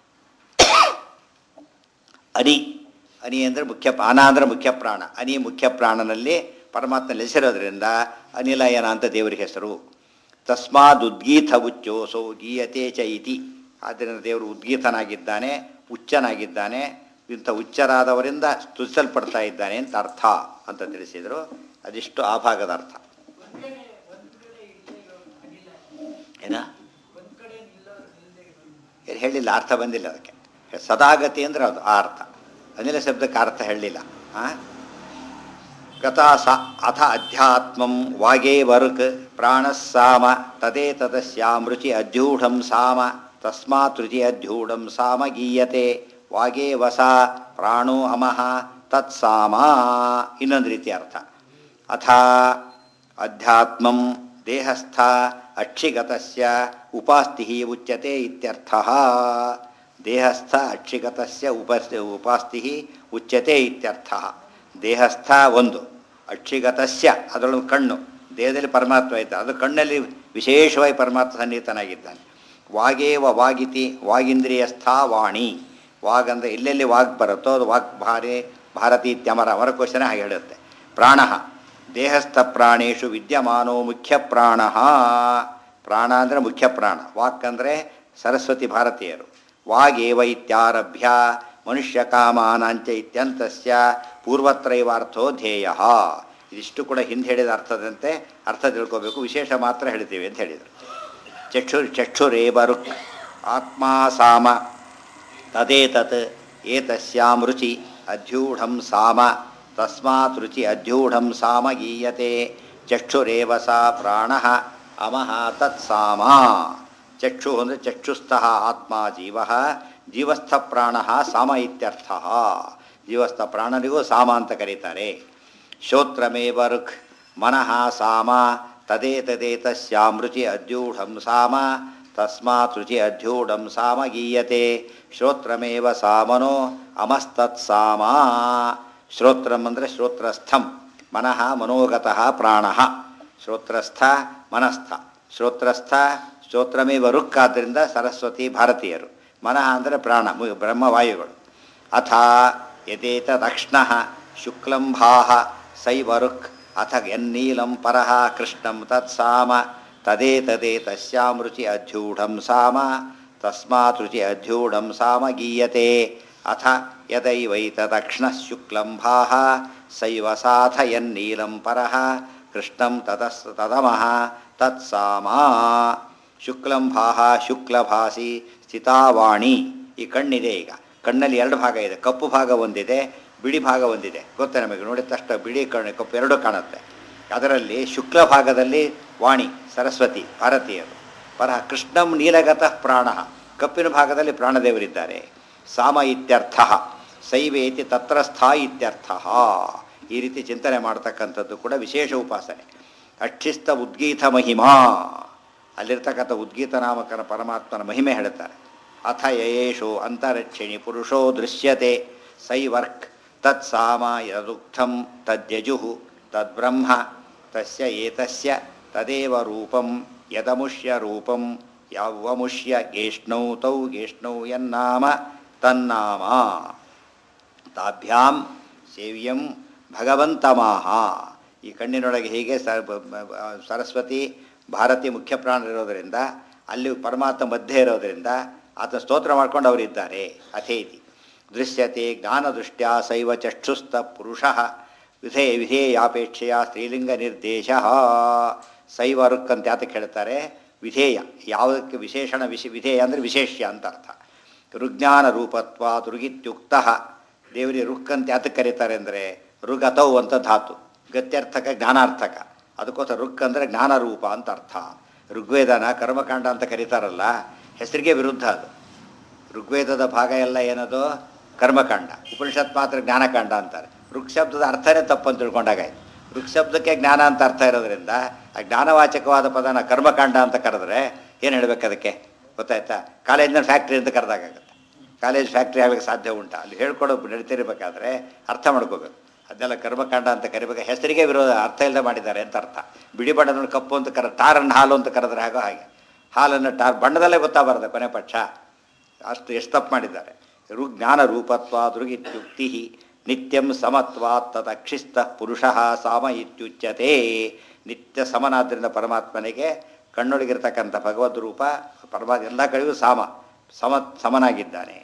ಅನಿ ಅನಿ ಅಂದರೆ ಮುಖ್ಯ ಅನ ಅಂದರೆ ಮುಖ್ಯ ಪ್ರಾಣ ಅನಿ ಮುಖ್ಯ ಪ್ರಾಣನಲ್ಲಿ ಪರಮಾತ್ಮ ನೆಲೆಸಿರೋದ್ರಿಂದ ಅನಿಲಯನ ಅಂತ ದೇವರ ಹೆಸರು ತಸ್ಮಾದ್ ಉದ್ಗೀತ ಉಚ್ಚೋಸೋ ಗೀಯತೆ ಚ ಇತಿ ಆದ್ದರಿಂದ ದೇವರು ಉದ್ಗೀತನಾಗಿದ್ದಾನೆ ಉಚ್ಚನಾಗಿದ್ದಾನೆ ಇಂಥ ಉಚ್ಚರಾದವರಿಂದ ಸ್ತುತಿಸಲ್ಪಡ್ತಾ ಇದ್ದಾನೆ ಅಂತ ಅರ್ಥ ಅಂತ ತಿಳಿಸಿದರು ಅದಿಷ್ಟು ಆ ಭಾಗದ ಅರ್ಥ ಏನ ಏನು ಹೇಳಿಲ್ಲ ಅರ್ಥ ಬಂದಿಲ್ಲ ಅದಕ್ಕೆ ಸದಾಗತಿ ಅಂದ್ರೆ ಅದು ಆ ಅರ್ಥ ಅನಿಲ ಶಬ್ದಕ್ಕೆ ಅರ್ಥ ಹೇಳಲಿಲ್ಲ ಹಾಂ ಗತಾ ಸ ಅಥ ಅಧ್ಯಾತ್ಮಂ ವಾಗೇ ವರ್ಕ್ ಪ್ರಾಣಸ್ಸಾಮ ತದೇ ತದಸ್ಯಾಮೃಚಿ ಅಧ್ಯೂಢಂ ಸಾಮ ತಸ್ಮಾತ್ ರುಚಿ ಅಧ್ಯೂಢಂ ಸಾಮ ಗೀಯತೆ ವಾಗೇ ವಸ ಪ್ರಾಣೋ ಅಮಃ ತತ್ಸಾಮ ಇನ್ನೊಂದು ರೀತಿ ಅರ್ಥ ಅಥ ಅಧ್ಯಾತ್ಮಂ ದೇಹಸ್ಥ ಅಕ್ಷಿಗತಸ್ಯ ಉಪಾಸ್ತಿ ಉಚ್ಯತೆ ಇತ್ಯರ್ಥಃ ದೇಹಸ್ಥ ಅಕ್ಷಿಗತಸ್ಯ ಉಪಸ್ ಉಪಾಸ್ತಿ ಉಚ್ಯತೆ ಇತ್ಯರ್ಥಃ ದೇಹಸ್ಥ ಒಂದು ಅಕ್ಷಿಗತಸ್ಯ ಅದರೊಳಗೆ ಕಣ್ಣು ದೇಹದಲ್ಲಿ ಪರಮಾತ್ಮ ಇದ್ದಾನೆ ಅದು ಕಣ್ಣಲ್ಲಿ ವಿಶೇಷವಾಗಿ ಪರಮಾತ್ಮ ಸನ್ನಿಹಿತನಾಗಿದ್ದಾನೆ ವಾಗೇವ ವಾಗಿತಿ ವಾಗೀಂದ್ರಿಯಸ್ಥ ವಾಣಿ ವಾಗ್ ಅಂದರೆ ಎಲ್ಲೆಲ್ಲಿ ವಾಗ್ ಬರುತ್ತೋ ಅದು ವಾಗ್ ಭಾರಿ ಭಾರತಿ ಇತ್ಯಮರ ಅಮರಕೋಶನೇ ಹಾಗೆ ಹೇಳುತ್ತೆ ಪ್ರಾಣ ದೇಹಸ್ಥ ಪ್ರಾಣೇಶು ವಿದ್ಯಮಾನೋ ಮುಖ್ಯ ಪ್ರಾಣ ಪ್ರಾಣ ಅಂದರೆ ಮುಖ್ಯ ಪ್ರಾಣ ವಾಕ್ ಅಂದರೆ ಸರಸ್ವತಿ ಭಾರತೀಯರು ವಾಗೇವ ಇತ್ಯಾರಭ್ಯ ಮನುಷ್ಯ ಕಾಮಾನಾಂಚ ಇತ್ಯಂತಸ್ಯ ಪೂರ್ವತ್ರೈವಾರ್ಥೋ ಧ್ಯೇಯ ಇದಿಷ್ಟು ಕೂಡ ಹಿಂದೆ ಹೇಳಿದ ಅರ್ಥದಂತೆ ಅರ್ಥ ತಿಳ್ಕೋಬೇಕು ವಿಶೇಷ ಮಾತ್ರ ಹೇಳ್ತೀವಿ ಅಂತ ಹೇಳಿದರು ಚಕ್ಷುರ್ ಚಕ್ಷುರೇವ ರುಕ್ ಆತ್ಮಾ ಸಾಮ ತದೇತತ್ ಏತಸ್ಯಾಂ ರುಚಿ ಅಧ್ಯೂಢಂ ಸಾಮ ತಸ್ಮಾತ್ ರುಚಿ ಅಧ್ಯೂಢಂ ಸಾಮ ಗೀಯತೆ ಚಕ್ಷುರೇವ ಸಾ ಪ್ರಾಣ ಅಮಃ ತತ್ಸಾಮ ಚಕ್ಷು ಅಂದರೆ ಚಕ್ಷುಸ್ಥಃ ಆತ್ಮ ಜೀವ ಜೀವಸ್ಥ ಪ್ರಾಣ ಸಾಮ ಇತ್ಯರ್ಥ ಜೀವಸ್ಥ ಪ್ರಾಣನಿಗೂ ಸಾಮ ಅಂತ ಕರೀತಾರೆ ಶ್ರೋತ್ರಮೇವ ರುಕ್ ಮನಃ ಸಾಮ ತದೇತದೇತಸ್ಯಾಮೃಚಿ ಅಧ್ಯೂಢಂ ಸಾಮ ತಸ್ಮಾತ್ ರುಚಿ ಅಧ್ಯೂಢಂ ಸಾಮ ಗೀಯತೆ ಶ್ರೋತ್ರಮೇವ ಸಾಮನೋ ಅಮಸ್ತತ್ಸಾಮ ಶ್ರೋತ್ರಂ ಅಂದರೆ ಶ್ರೋತ್ರಸ್ಥಂ ಮನಃ ಮನೋಗತಃ ಪ್ರಾಣ ಶ್ರೋತ್ರಸ್ಥ ಮನಸ್ಥ ಶ್ರೋತ್ರಸ್ಥ ಶ್ರೋತ್ರಮೇವ ರುಕ್ ಆದ್ದರಿಂದ ಸರಸ್ವತಿ ಭಾರತೀಯರು ಮನಃ ಅಂದರೆ ಪ್ರಾಣ ಮು- ಬ್ರಹ್ಮವಾಯುಗಳು ಅಥ ಯದೇತದಕ್ಷ್ಣ ಶುಕ್ಲಂಭಾಹ ಸೈವರುಕ್ ಅಥ ಯನ್ನೀಲಂ ಪರಃ ಕೃಷ್ಣಂ ತತ್ಸಾಮ ತದೇತದೇತಸ್ಯಾಂ ರುಚಿ ಅಧ್ಯೂಢಂ ಸಾಮ ತಸ್ಮಾತ್ ರುಚಿ ಅಧ್ಯೂಢಂ ಸಾಮ ಗೀಯತೆ ಅಥ ಯದೈವೈತದಕ್ಷ್ಣ ಶುಕ್ಲಂಭಾಹ ಸೈವ ಸಾಥ ಯನ್ನೀಲಂ ಪರಃ ಕೃಷ್ಣಂ ತತಸ್ ತದಮಃ ತತ್ಸಾಮ ಶುಕ್ಲಂಭಾಹ ಶುಕ್ಲಭಾಸಿ ಸ್ಥಿತಾವಾಣಿ ಈ ಕಣ್ಣಿದೆ ಈಗ ಕಣ್ಣಲ್ಲಿ ಎರಡು ಭಾಗ ಇದೆ ಕಪ್ಪು ಭಾಗ ಒಂದಿದೆ ಬಿಳಿ ಭಾಗ ಒಂದಿದೆ ಗೊತ್ತೇ ನಮಗೆ ನೋಡಿದ ತಕ್ಷಣ ಬಿಳಿ ಕಣ್ಣು ಕಪ್ಪು ಎರಡೂ ಕಾಣುತ್ತೆ ಅದರಲ್ಲಿ ಶುಕ್ಲ ಭಾಗದಲ್ಲಿ ವಾಣಿ ಸರಸ್ವತಿ ಭಾರತೀಯರು ಪರಹ ಕೃಷ್ಣಂ ನೀಲಗತಃ ಪ್ರಾಣ ಕಪ್ಪಿನ ಭಾಗದಲ್ಲಿ ಪ್ರಾಣದೇವರಿದ್ದಾರೆ ಸಾಮ ಇತ್ಯರ್ಥ ಸೈವೇತಿ ತತ್ರಸ್ಥ ಇತ್ಯರ್ಥ ಈ ರೀತಿ ಚಿಂತನೆ ಮಾಡ್ತಕ್ಕಂಥದ್ದು ಕೂಡ ವಿಶೇಷ ಉಪಾಸನೆ ಅಕ್ಷಿಸ್ತ ಉದ್ಗೀತ ಮಹಿಮಾ ಅಲ್ಲಿರ್ತಕ್ಕಂಥ ಉದ್ಗೀತ ನಾಮಕನ ಪರಮಾತ್ಮನ ಮಹಿಮೆ ಹೇಳುತ್ತಾರೆ ಅಥ ಯಯೇಷು ಅಂತರಕ್ಷಿಣಿ ಪುರುಷೋ ದೃಶ್ಯತೆ ಸೈವರ್ಕ್ ತತ್ಸಾಮ ಯದುಕ್ತಂ ತದ್ಯಜು ತದ್ಬ್ರಹ್ಮ ತಸ್ಯ ಏತಸ್ಯ ತದೇವ ರೂಪಂ ಯದಮುಷ್ಯ ರೂಪಂ ಯಾವಮುಷ್ಯ ಗೇಷ್ಣೌ ತೌ ಗೇಷ್ಣೌ ಯನ್ನಾಮ ತನ್ನಾಮ ತಾಭ್ಯಾಂ ಸೇವ್ಯಂ ಭಗವಂತಮಾಹ ಈ ಕಣ್ಣಿನೊಳಗೆ ಹೀಗೆ ಸ ಬ- ಬ- ಬ- ಸರಸ್ವತಿ ಭಾರತಿ ಮುಖ್ಯ ಪ್ರಾಣರಿರೋದರಿಂದ ಅಲ್ಲಿ ಪರಮಾತ್ಮ ಮಧ್ಯೆ ಇರೋದರಿಂದ ಆತ ಸ್ತೋತ್ರ ಮಾಡ್ಕೊಂಡು ಅವರಿದ್ದಾರೆ ಅಥೇತಿ ದೃಶ್ಯತೆ ಜ್ಞಾನದೃಷ್ಟ್ಯಾ ಸೈವ ಚಕ್ಷುಸ್ಥ ಪುರುಷ ವಿಧೇಯ ವಿಧೇಯಾಪೇಕ್ಷೆಯ ಸ್ತ್ರೀಲಿಂಗ ನಿರ್ದೇಶ ಶೈವ ರುಕ್ ಅಂತ ಯಾತಕ್ಕೆ ಹೇಳ್ತಾರೆ ವಿಧೇಯ ಯಾವುದಕ್ಕೆ ವಿಶೇಷಣ ವಿಶಿ ವಿಧೇಯ ಅಂದರೆ ವಿಶೇಷ್ಯ ಅಂತ ಅರ್ಥ ರುಜ್ಞಾನ ರೂಪತ್ವ ರುಗಿತ್ಯುಕ್ತ ದೇವರಿಗೆ ರುಕ್ ಅಂತ ಯಾತಕ್ಕೆ ಕರೀತಾರೆ ಅಂದರೆ ರುಗತೌ ಅಂತ ಧಾತು ಗತ್ಯರ್ಥಕ ಜ್ಞಾನಾರ್ಥಕ ಅದಕ್ಕೋಸ್ಕರ ರುಕ್ ಅಂದರೆ ಜ್ಞಾನರೂಪ ಅಂತ ಅರ್ಥ ಋಗ್ವೇದನ ಕರ್ಮಕಾಂಡ ಅಂತ ಕರೀತಾರಲ್ಲ ಹೆಸರಿಗೆ ವಿರುದ್ಧ ಅದು ಋಗ್ವೇದದ ಭಾಗ ಎಲ್ಲ ಏನದು ಕರ್ಮಕಾಂಡ ಉಪನಿಷತ್ ಮಾತ್ರ ಜ್ಞಾನಕಾಂಡ ಅಂತಾರೆ ಋಕ್ ಶಬ್ದದ ಅರ್ಥನೇ ತಪ್ಪು ಅಂತ ತಿಳ್ಕೊಂಡಾಗಾಯ್ತು ಋಕ್ ಶಬ್ದಕ್ಕೆ ಜ್ಞಾನ ಅಂತ ಅರ್ಥ ಇರೋದ್ರಿಂದ ಆ ಜ್ಞಾನವಾಚಕವಾದ ಪದನ ಕರ್ಮಕಾಂಡ ಅಂತ ಕರೆದ್ರೆ ಏನು ಹೇಳ್ಬೇಕು ಅದಕ್ಕೆ ಗೊತ್ತಾಯ್ತಾ ಕಾಲೇಜಿನ ಫ್ಯಾಕ್ಟ್ರಿ ಅಂತ ಕರೆದಾಗುತ್ತೆ ಕಾಲೇಜ್ ಫ್ಯಾಕ್ಟ್ರಿ ಆಗಲಿಕ್ಕೆ ಸಾಧ್ಯ ಉಂಟಾ ಅಲ್ಲಿ ಹೇಳ್ಕೊಡೋ ನಡೀತಿರ್ಬೇಕಾದ್ರೆ ಅರ್ಥ ಮಾಡ್ಕೋಬೇಕು ಅದನ್ನೆಲ್ಲ ಕರ್ಮಕಾಂಡ ಅಂತ ಕರಿಬೇಕು ಹೆಸರಿಗೆ ವಿರೋಧ ಅರ್ಥ ಇಲ್ಲದೆ ಮಾಡಿದ್ದಾರೆ ಅಂತ ಅರ್ಥ ಬಿಳಿ ಬಣ್ಣದ ಕಪ್ಪು ಅಂತ ಕರ ಟಾರನ್ನು ಹಾಲು ಅಂತ ಕರೆದ್ರೆ ಹಾಗೋ ಹಾಗೆ ಹಾಲನ್ನು ಟಾರ್ ಬಣ್ಣದಲ್ಲೇ ಗೊತ್ತಾಗಬಾರ್ದು ಕೊನೆ ಪಕ್ಷ ಅಷ್ಟು ಎಷ್ಟು ತಪ್ಪು ಮಾಡಿದ್ದಾರೆ ರು ಜ್ಞಾನ ರೂಪತ್ವ ದುರ್ಗಿತ್ಯುಕ್ತಿ ನಿತ್ಯಂ ಸಮತ್ವಾತ್ ತದಕ್ಷಿಸ್ತ ಪುರುಷ ಸಾಮ ಇತ್ಯುಚ್ಯತೆ ನಿತ್ಯ ಸಮನಾದ್ದರಿಂದ ಪರಮಾತ್ಮನಿಗೆ ಕಣ್ಣೊಳಗಿರ್ತಕ್ಕಂಥ ಭಗವದ್ ರೂಪ ಪರಮಾತ್ಮ ಎಲ್ಲ ಕಡೆಯೂ ಸಾಮ ಸಮ ಸಮನಾಗಿದ್ದಾನೆ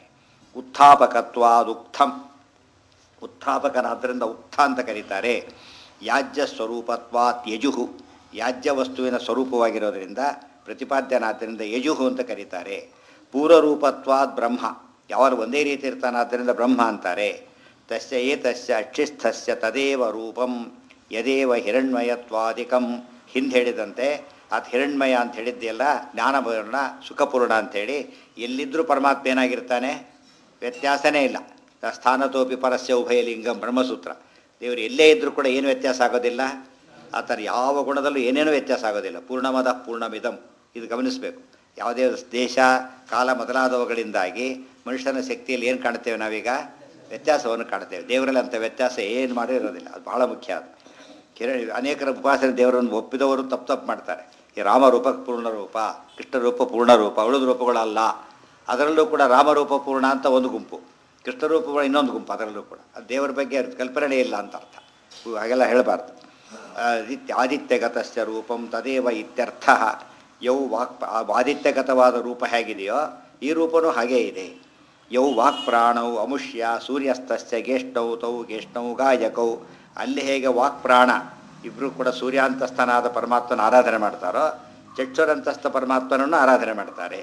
ಉತ್ಥಾಪಕತ್ವಾದುಕ್ಥಂ ಉತ್ಥಾಪಕನಾದ್ದರಿಂದ ಉತ್ಥ ಅಂತ ಕರೀತಾರೆ ಯಾಜ್ಯ ಸ್ವರೂಪತ್ವಾತ್ ಯಜುಹು ಯಾಜ್ಯ ವಸ್ತುವಿನ ಸ್ವರೂಪವಾಗಿರೋದ್ರಿಂದ ಪ್ರತಿಪಾದ್ಯನಾದ್ದರಿಂದ ಯಜುಹು ಅಂತ ಕರೀತಾರೆ ಪೂರ್ವರೂಪತ್ವಾತ್ ಬ್ರಹ್ಮ ಯಾವಾಗ ಒಂದೇ ರೀತಿ ಇರ್ತಾನಾದ್ದರಿಂದ ಬ್ರಹ್ಮ ಅಂತಾರೆ ತಸ್ಯ ಏತಸ್ಯ ಅಕ್ಷಿಸ್ಥಸ್ಯ ತದೇವ ರೂಪಂ ಯದೇವ ಹಿರಣ್ಮಯತ್ವಾದಿಕಂ ಹಿಂದೆ ಹೇಳಿದಂತೆ ಅದು ಹಿರಣ್ಮಯ ಅಂತ ಹೇಳಿದ್ದೆಲ್ಲ ಜ್ಞಾನಪೂರ್ಣ ಸುಖಪೂರ್ಣ ಅಂಥೇಳಿ ಎಲ್ಲಿದ್ದರೂ ಪರಮಾತ್ಮ ಏನಾಗಿರ್ತಾನೆ ವ್ಯತ್ಯಾಸನೇ ಇಲ್ಲ ಸ್ಥಾನತೋಪಿ ಪರಸ್ಯ ಉಭಯಲಿಂಗಂ ಬ್ರಹ್ಮಸೂತ್ರ ದೇವರು ಎಲ್ಲೇ ಇದ್ದರೂ ಕೂಡ ಏನು ವ್ಯತ್ಯಾಸ ಆಗೋದಿಲ್ಲ ಆ ಥರ ಯಾವ ಗುಣದಲ್ಲೂ ಏನೇನೂ ವ್ಯತ್ಯಾಸ ಆಗೋದಿಲ್ಲ ಪೂರ್ಣಮದ ಪೂರ್ಣಮಿದಂ ಇದು ಗಮನಿಸಬೇಕು ಯಾವುದೇ ದೇಶ ಕಾಲ ಮೊದಲಾದವುಗಳಿಂದಾಗಿ ಮನುಷ್ಯನ ಶಕ್ತಿಯಲ್ಲಿ ಏನು ಕಾಣ್ತೇವೆ ನಾವೀಗ ವ್ಯತ್ಯಾಸವನ್ನು ಕಾಣ್ತೇವೆ ದೇವರಲ್ಲಿ ಅಂಥ ವ್ಯತ್ಯಾಸ ಏನು ಮಾಡೂ ಇರೋದಿಲ್ಲ ಅದು ಭಾಳ ಮುಖ್ಯ ಅದು ಕಿರಣ ಅನೇಕರ ಉಪಾಸನೆ ದೇವರನ್ನು ಒಪ್ಪಿದವರು ತಪ್ಪು ತಪ್ಪು ಮಾಡ್ತಾರೆ ಈ ರಾಮರೂಪ ಪೂರ್ಣರೂಪ ಕೃಷ್ಣರೂಪ ಪೂರ್ಣರೂಪ ಉಳಿದ ರೂಪಗಳಲ್ಲ ಅದರಲ್ಲೂ ಕೂಡ ರಾಮರೂಪ ಪೂರ್ಣ ಅಂತ ಒಂದು ಗುಂಪು ಕೃಷ್ಣರೂಪಗಳು ಇನ್ನೊಂದು ಗುಂಪು ಅದರಲ್ಲೂ ಕೂಡ ಅದು ದೇವರ ಬಗ್ಗೆ ಅವ್ರ ಕಲ್ಪನೆ ಇಲ್ಲ ಅಂತ ಅರ್ಥ ಇವು ಹಾಗೆಲ್ಲ ಹೇಳಬಾರ್ದು ಆದಿತ್ಯ ಆದಿತ್ಯಗತಸ್ಯ ರೂಪಂ ತದೇವ ಇತ್ಯರ್ಥ ಯೌ ವಾಕ್ ಆ ಆದಿತ್ಯಗತವಾದ ರೂಪ ಹೇಗಿದೆಯೋ ಈ ರೂಪನೂ ಹಾಗೇ ಇದೆ ಯೌ ವಾಕ್ ಪ್ರಾಣೌ ಅಮುಷ್ಯ ಸೂರ್ಯಸ್ತಸ್ಯ ಗೇಷ್ಟೌ ತೌ ಗೇಷ್ಣೌ ಗಾಯಕೌ ಅಲ್ಲಿ ಹೇಗೆ ವಾಕ್ ಪ್ರಾಣ ಇಬ್ಬರು ಕೂಡ ಸೂರ್ಯಾಂತಸ್ಥನಾದ ಪರಮಾತ್ಮನ ಆರಾಧನೆ ಮಾಡ್ತಾರೋ ಚಕ್ಷುರಂತಸ್ಥ ಪರಮಾತ್ಮನನ್ನು ಆರಾಧನೆ ಮಾಡ್ತಾರೆ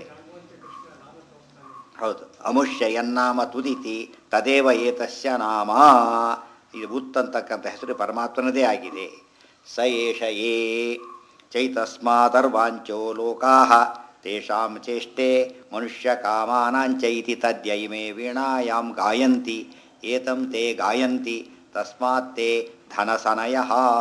ಹೌದು ಅಮುಷ್ಯ ಯನ್ನಾಮ ತುದಿತಿ ತದೇವ ಏತಸ್ಯ ನಾಮ ಇದು ಉತ್ ಅಂತಕ್ಕಂಥ ಹೆಸರು ಪರಮಾತ್ಮನದೇ ಆಗಿದೆ ಸ ಏಷ ಯೇ ಚೈತಸ್ಮಾದರ್ವಾಂಚೋ ಲೋಕಾ ತೇಷಾಂ ಚೇಷ್ಟೆ ಮನುಷ್ಯ ಕಾಮಾನಾಂಚ ಇತಿ ತದ್ಯೈಮೇ ವೀಣಾಯಾಂ ಗಾಯಂತಿ ಏತಂ ತೇ ಗಾಯಂತಿ ತಸ್ಮಾತ್ ತೇ ಧನಸನಯ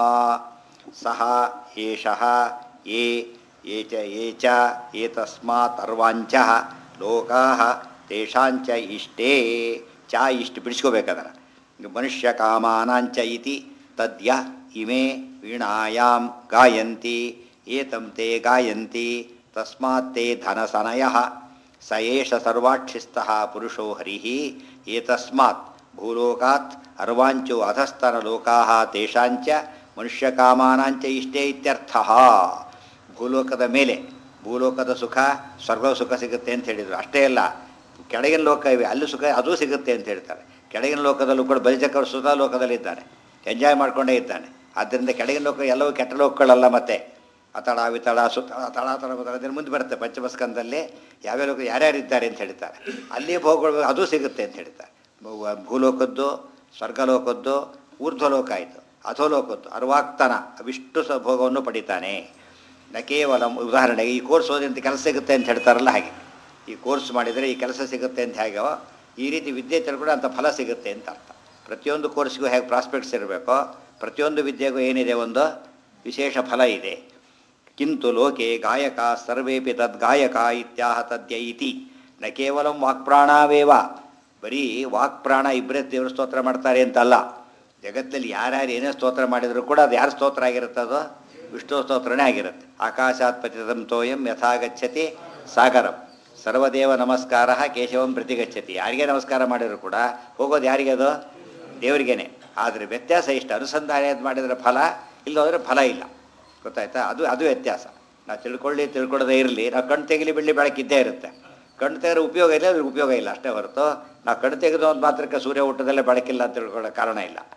ಸಹ ಏಷಃ ಯೇ ಯೇ ಚ ಯೇ ಚ ಏತಸ್ಮಾತ್ ಅರ್ವಾಂಚ ಲೋಕಾ ತೇಷಾಂಚ ಇಷ್ಟೇ ಚ ಇಷ್ಟು ಬಿಡಿಸ್ಕೋಬೇಕಾದ್ರೆ ಮನುಷ್ಯ ಕಾಮಾನಾಂಚ ಇತಿ ತದ್ಯ ಇಮೇ ವೀಣಾಯಾಂ ಗಾಯಂತಿ ಏತಂ ತೇ ಗಾಯಂತಿ ತಸ್ಮಾತ್ ತೇ ಧನಸನಯ ಸ ಏಷ ಸರ್ವಾಕ್ಷಿಸ್ತಃ ಪುರುಷೋ ಹರಿಃ ಏತಸ್ಮಾತ್ ಭೂಲೋಕಾತ್ ಅರ್ವಾಂಚೋ ಅಧಸ್ತನಲೋಕಾ ತೇಷಾಂಚ ಮನುಷ್ಯಕಾಮಾನಾಂಚ ಇಷ್ಟೇ ಇತ್ಯರ್ಥಃ ಭೂಲೋಕದ ಮೇಲೆ ಭೂಲೋಕದ ಸುಖ ಸ್ವರ್ಗದ ಸುಖ ಸಿಗುತ್ತೆ ಅಂತ ಹೇಳಿದರು ಅಷ್ಟೇ ಅಲ್ಲ ಕೆಳಗಿನ ಲೋಕ ಇವೆ ಅಲ್ಲಿ ಸುಖ ಅದೂ ಸಿಗುತ್ತೆ ಅಂತ ಹೇಳ್ತಾರೆ ಕೆಳಗಿನ ಲೋಕದಲ್ಲೂ ಕೂಡ ಬಲಿಚಕ್ರವರು ಸುಧಾ ಲೋಕದಲ್ಲಿದ್ದಾನೆ ಎಂಜಾಯ್ ಮಾಡಿಕೊಂಡೇ ಇದ್ದಾನೆ ಆದ್ದರಿಂದ ಕೆಳಗಿನ ಲೋಕ ಎಲ್ಲವೂ ಕೆಟ್ಟ ಲೋಕಗಳಲ್ಲ ಮತ್ತೆ ಅತಳ ವಿತಳ ಸುತಳ ತಳ ತಳ ಮುತಳ ಅದನ್ನು ಮುಂದೆ ಬರುತ್ತೆ ಪಂಚಮಸ್ಕಂದಲ್ಲಿ ಯಾವ್ಯಾವ ಲೋಕ ಯಾರ್ಯಾರು ಇದ್ದಾರೆ ಅಂತ ಹೇಳ್ತಾರೆ ಅಲ್ಲಿ ಭೋಗಗಳು ಅದೂ ಸಿಗುತ್ತೆ ಅಂತ ಹೇಳ್ತಾರೆ ಭೂ- ಭೂಲೋಕದ್ದು ಸ್ವರ್ಗಲೋಕದ್ದು ಊರ್ಧ್ವಲೋಕ ಆಯಿತು ಅಧೋಲೋಕದ್ದು ಅರ್ವಾಕ್ತನ ಅವಿಷ್ಟು ಸ ಭೋಗವನ್ನು ಪಡಿತಾನೆ ನ ಕೇವಲ ಉದಾಹರಣೆಗೆ ಈ ಕೋರ್ಸ್ ಓದಿಂತ ಕೆಲಸ ಸಿಗುತ್ತೆ ಅಂತ ಹೇಳ್ತಾರಲ್ಲ ಹಾಗೆ ಈ ಕೋರ್ಸ್ ಮಾಡಿದರೆ ಈ ಕೆಲಸ ಸಿಗುತ್ತೆ ಅಂತ ಹೇಗೋ ಈ ರೀತಿ ವಿದ್ಯೆ ತಿಳ್ಕೊಂಡ್ರೆ ಅಂಥ ಫಲ ಸಿಗುತ್ತೆ ಅಂತ ಅರ್ಥ ಪ್ರತಿಯೊಂದು ಕೋರ್ಸ್ಗೂ ಹೇಗೆ ಪ್ರಾಸ್ಪೆಕ್ಟ್ಸ್ ಇರಬೇಕೋ ಪ್ರತಿಯೊಂದು ವಿದ್ಯೆಗೂ ಏನಿದೆ ಒಂದು ವಿಶೇಷ ಫಲ ಇದೆ ಕಿಂತು ಲೋಕೆ ಗಾಯಕ ಸರ್ವೇಪಿ ತದ್ಗಾಯಕ ಇತ್ಯಾಹ ತದ್ಯ ಇತಿ ನ ಕೇವಲ ವಾಕ್ಪ್ರಾಣವೇವ ಬರೀ ವಾಕ್ಪ್ರಾಣ ಇಬ್ಬರೇ ದೇವ್ರ ಸ್ತೋತ್ರ ಮಾಡ್ತಾರೆ ಅಂತಲ್ಲ ಜಗತ್ತಲ್ಲಿ ಯಾರ್ಯಾರು ಏನೇ ಸ್ತೋತ್ರ ಮಾಡಿದರೂ ಕೂಡ ಅದು ಯಾರು ಸ್ತೋತ್ರ ಆಗಿರುತ್ತದೋ ವಿಷ್ಣು ಸ್ತೋತ್ರನೇ ಆಗಿರುತ್ತೆ ಆಕಾಶಾತ್ ಪತಿತಂ ತೋಯಂ ಯಥಾಗಚ್ಚತಿ ಸಾಗರಂ ಸರ್ವದೇವ ನಮಸ್ಕಾರ ಕೇಶವಂ ಪ್ರತಿಗಚ್ಚತಿ ಯಾರಿಗೆ ನಮಸ್ಕಾರ ಮಾಡಿದ್ರು ಕೂಡ ಹೋಗೋದು ಯಾರಿಗೆ ಅದು ದೇವರಿಗೇನೆ ಆದರೆ ವ್ಯತ್ಯಾಸ ಇಷ್ಟು ಅನುಸಂಧಾನ ಮಾಡಿದರೆ ಫಲ ಇಲ್ಲೋದ್ರೆ ಫಲ ಇಲ್ಲ ಗೊತ್ತಾಯ್ತಾ ಅದು ಅದು ವ್ಯತ್ಯಾಸ ನಾವು ತಿಳ್ಕೊಳ್ಳಿ ತಿಳ್ಕೊಳ್ಳೋದೇ ಇರಲಿ ನಾವು ಕಣ್ಣು ತೆಗಿಲಿ ಬಿಡಲಿ ಬೆಳಕಿದ್ದೇ ಇರುತ್ತೆ ಕಣ್ಣು ತೆಗೆದ್ರೆ ಉಪಯೋಗ ಇಲ್ಲ ಅದ್ರ ಉಪಯೋಗ ಇಲ್ಲ ಅಷ್ಟೇ ಹೊರತು ನಾವು ಕಣ್ಣು ತೆಗೆದು ಒಂದು ಮಾತ್ರಕ್ಕೆ ಸೂರ್ಯ ಹುಟ್ಟದಲ್ಲೇ ಬೆಳಕಿಲ್ಲ ಅಂತ ತಿಳ್ಕೊಳ್ಳೋ ಕಾರಣ ಇಲ್ಲ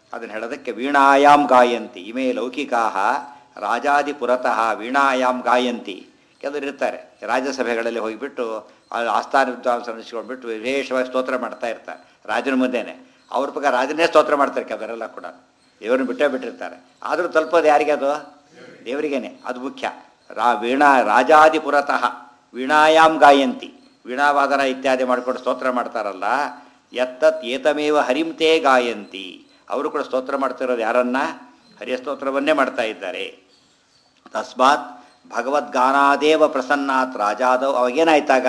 ಅದನ್ನು ಹೇಳೋದಕ್ಕೆ ವೀಣಾಯಾಮ್ ಗಾಯಂತಿ ಇಮೇ ಲೌಕಿಕಾ ರಾಜಾದಿ ಪುರತಃ ವೀಣಾಯಾಮ್ ಗಾಯಂತಿ ಕೆಲವರು ಇರ್ತಾರೆ ರಾಜ್ಯಸಭೆಗಳಲ್ಲಿ ಹೋಗಿಬಿಟ್ಟು ಅಲ್ಲಿ ಆಸ್ಥಾನ ವಿದ್ವಾಂಸ ಅನಿಸ್ಕೊಂಡ್ಬಿಟ್ಟು ವಿಶೇಷವಾಗಿ ಸ್ತೋತ್ರ ಮಾಡ್ತಾ ಇರ್ತಾರೆ ರಾಜನ ಮುಂದೆನೆ ಅವ್ರ ಪ್ರಕಾರ ರಾಜನೇ ಸ್ತೋತ್ರ ಮಾಡ್ತಾರೆ ಕೆಲವರೆಲ್ಲ ಕೂಡ ದೇವರನ್ನ ಬಿಟ್ಟೇ ಬಿಟ್ಟಿರ್ತಾರೆ ಆದರೂ ತಲುಪೋದು ಯಾರಿಗೆ ಅದು ದೇವರಿಗೇನೆ ಅದು ಮುಖ್ಯ ರಾ ವೀಣಾ ರಾಜಾದಿ ಪುರತಃ ವೀಣಾಯಾಮ್ ಗಾಯಂತಿ ವೀಣಾವಾದನ ಇತ್ಯಾದಿ ಮಾಡಿಕೊಂಡು ಸ್ತೋತ್ರ ಮಾಡ್ತಾರಲ್ಲ ಎತ್ತತ್ ಏತಮೇವ ಹರಿಂತೇ ಗಾಯಂತಿ ಅವರು ಕೂಡ ಸ್ತೋತ್ರ ಮಾಡ್ತಿರೋದು ಯಾರನ್ನ ಹರಿಯ ಸ್ತೋತ್ರವನ್ನೇ ಮಾಡ್ತಾ ಇದ್ದಾರೆ ತಸ್ಮಾತ್ ಭಗವದ್ಗಾನಾದೇವ ಪ್ರಸನ್ನಾತ್ ರಾಜಾದವ್ ಅವಾಗೇನಾಯ್ತಾಗ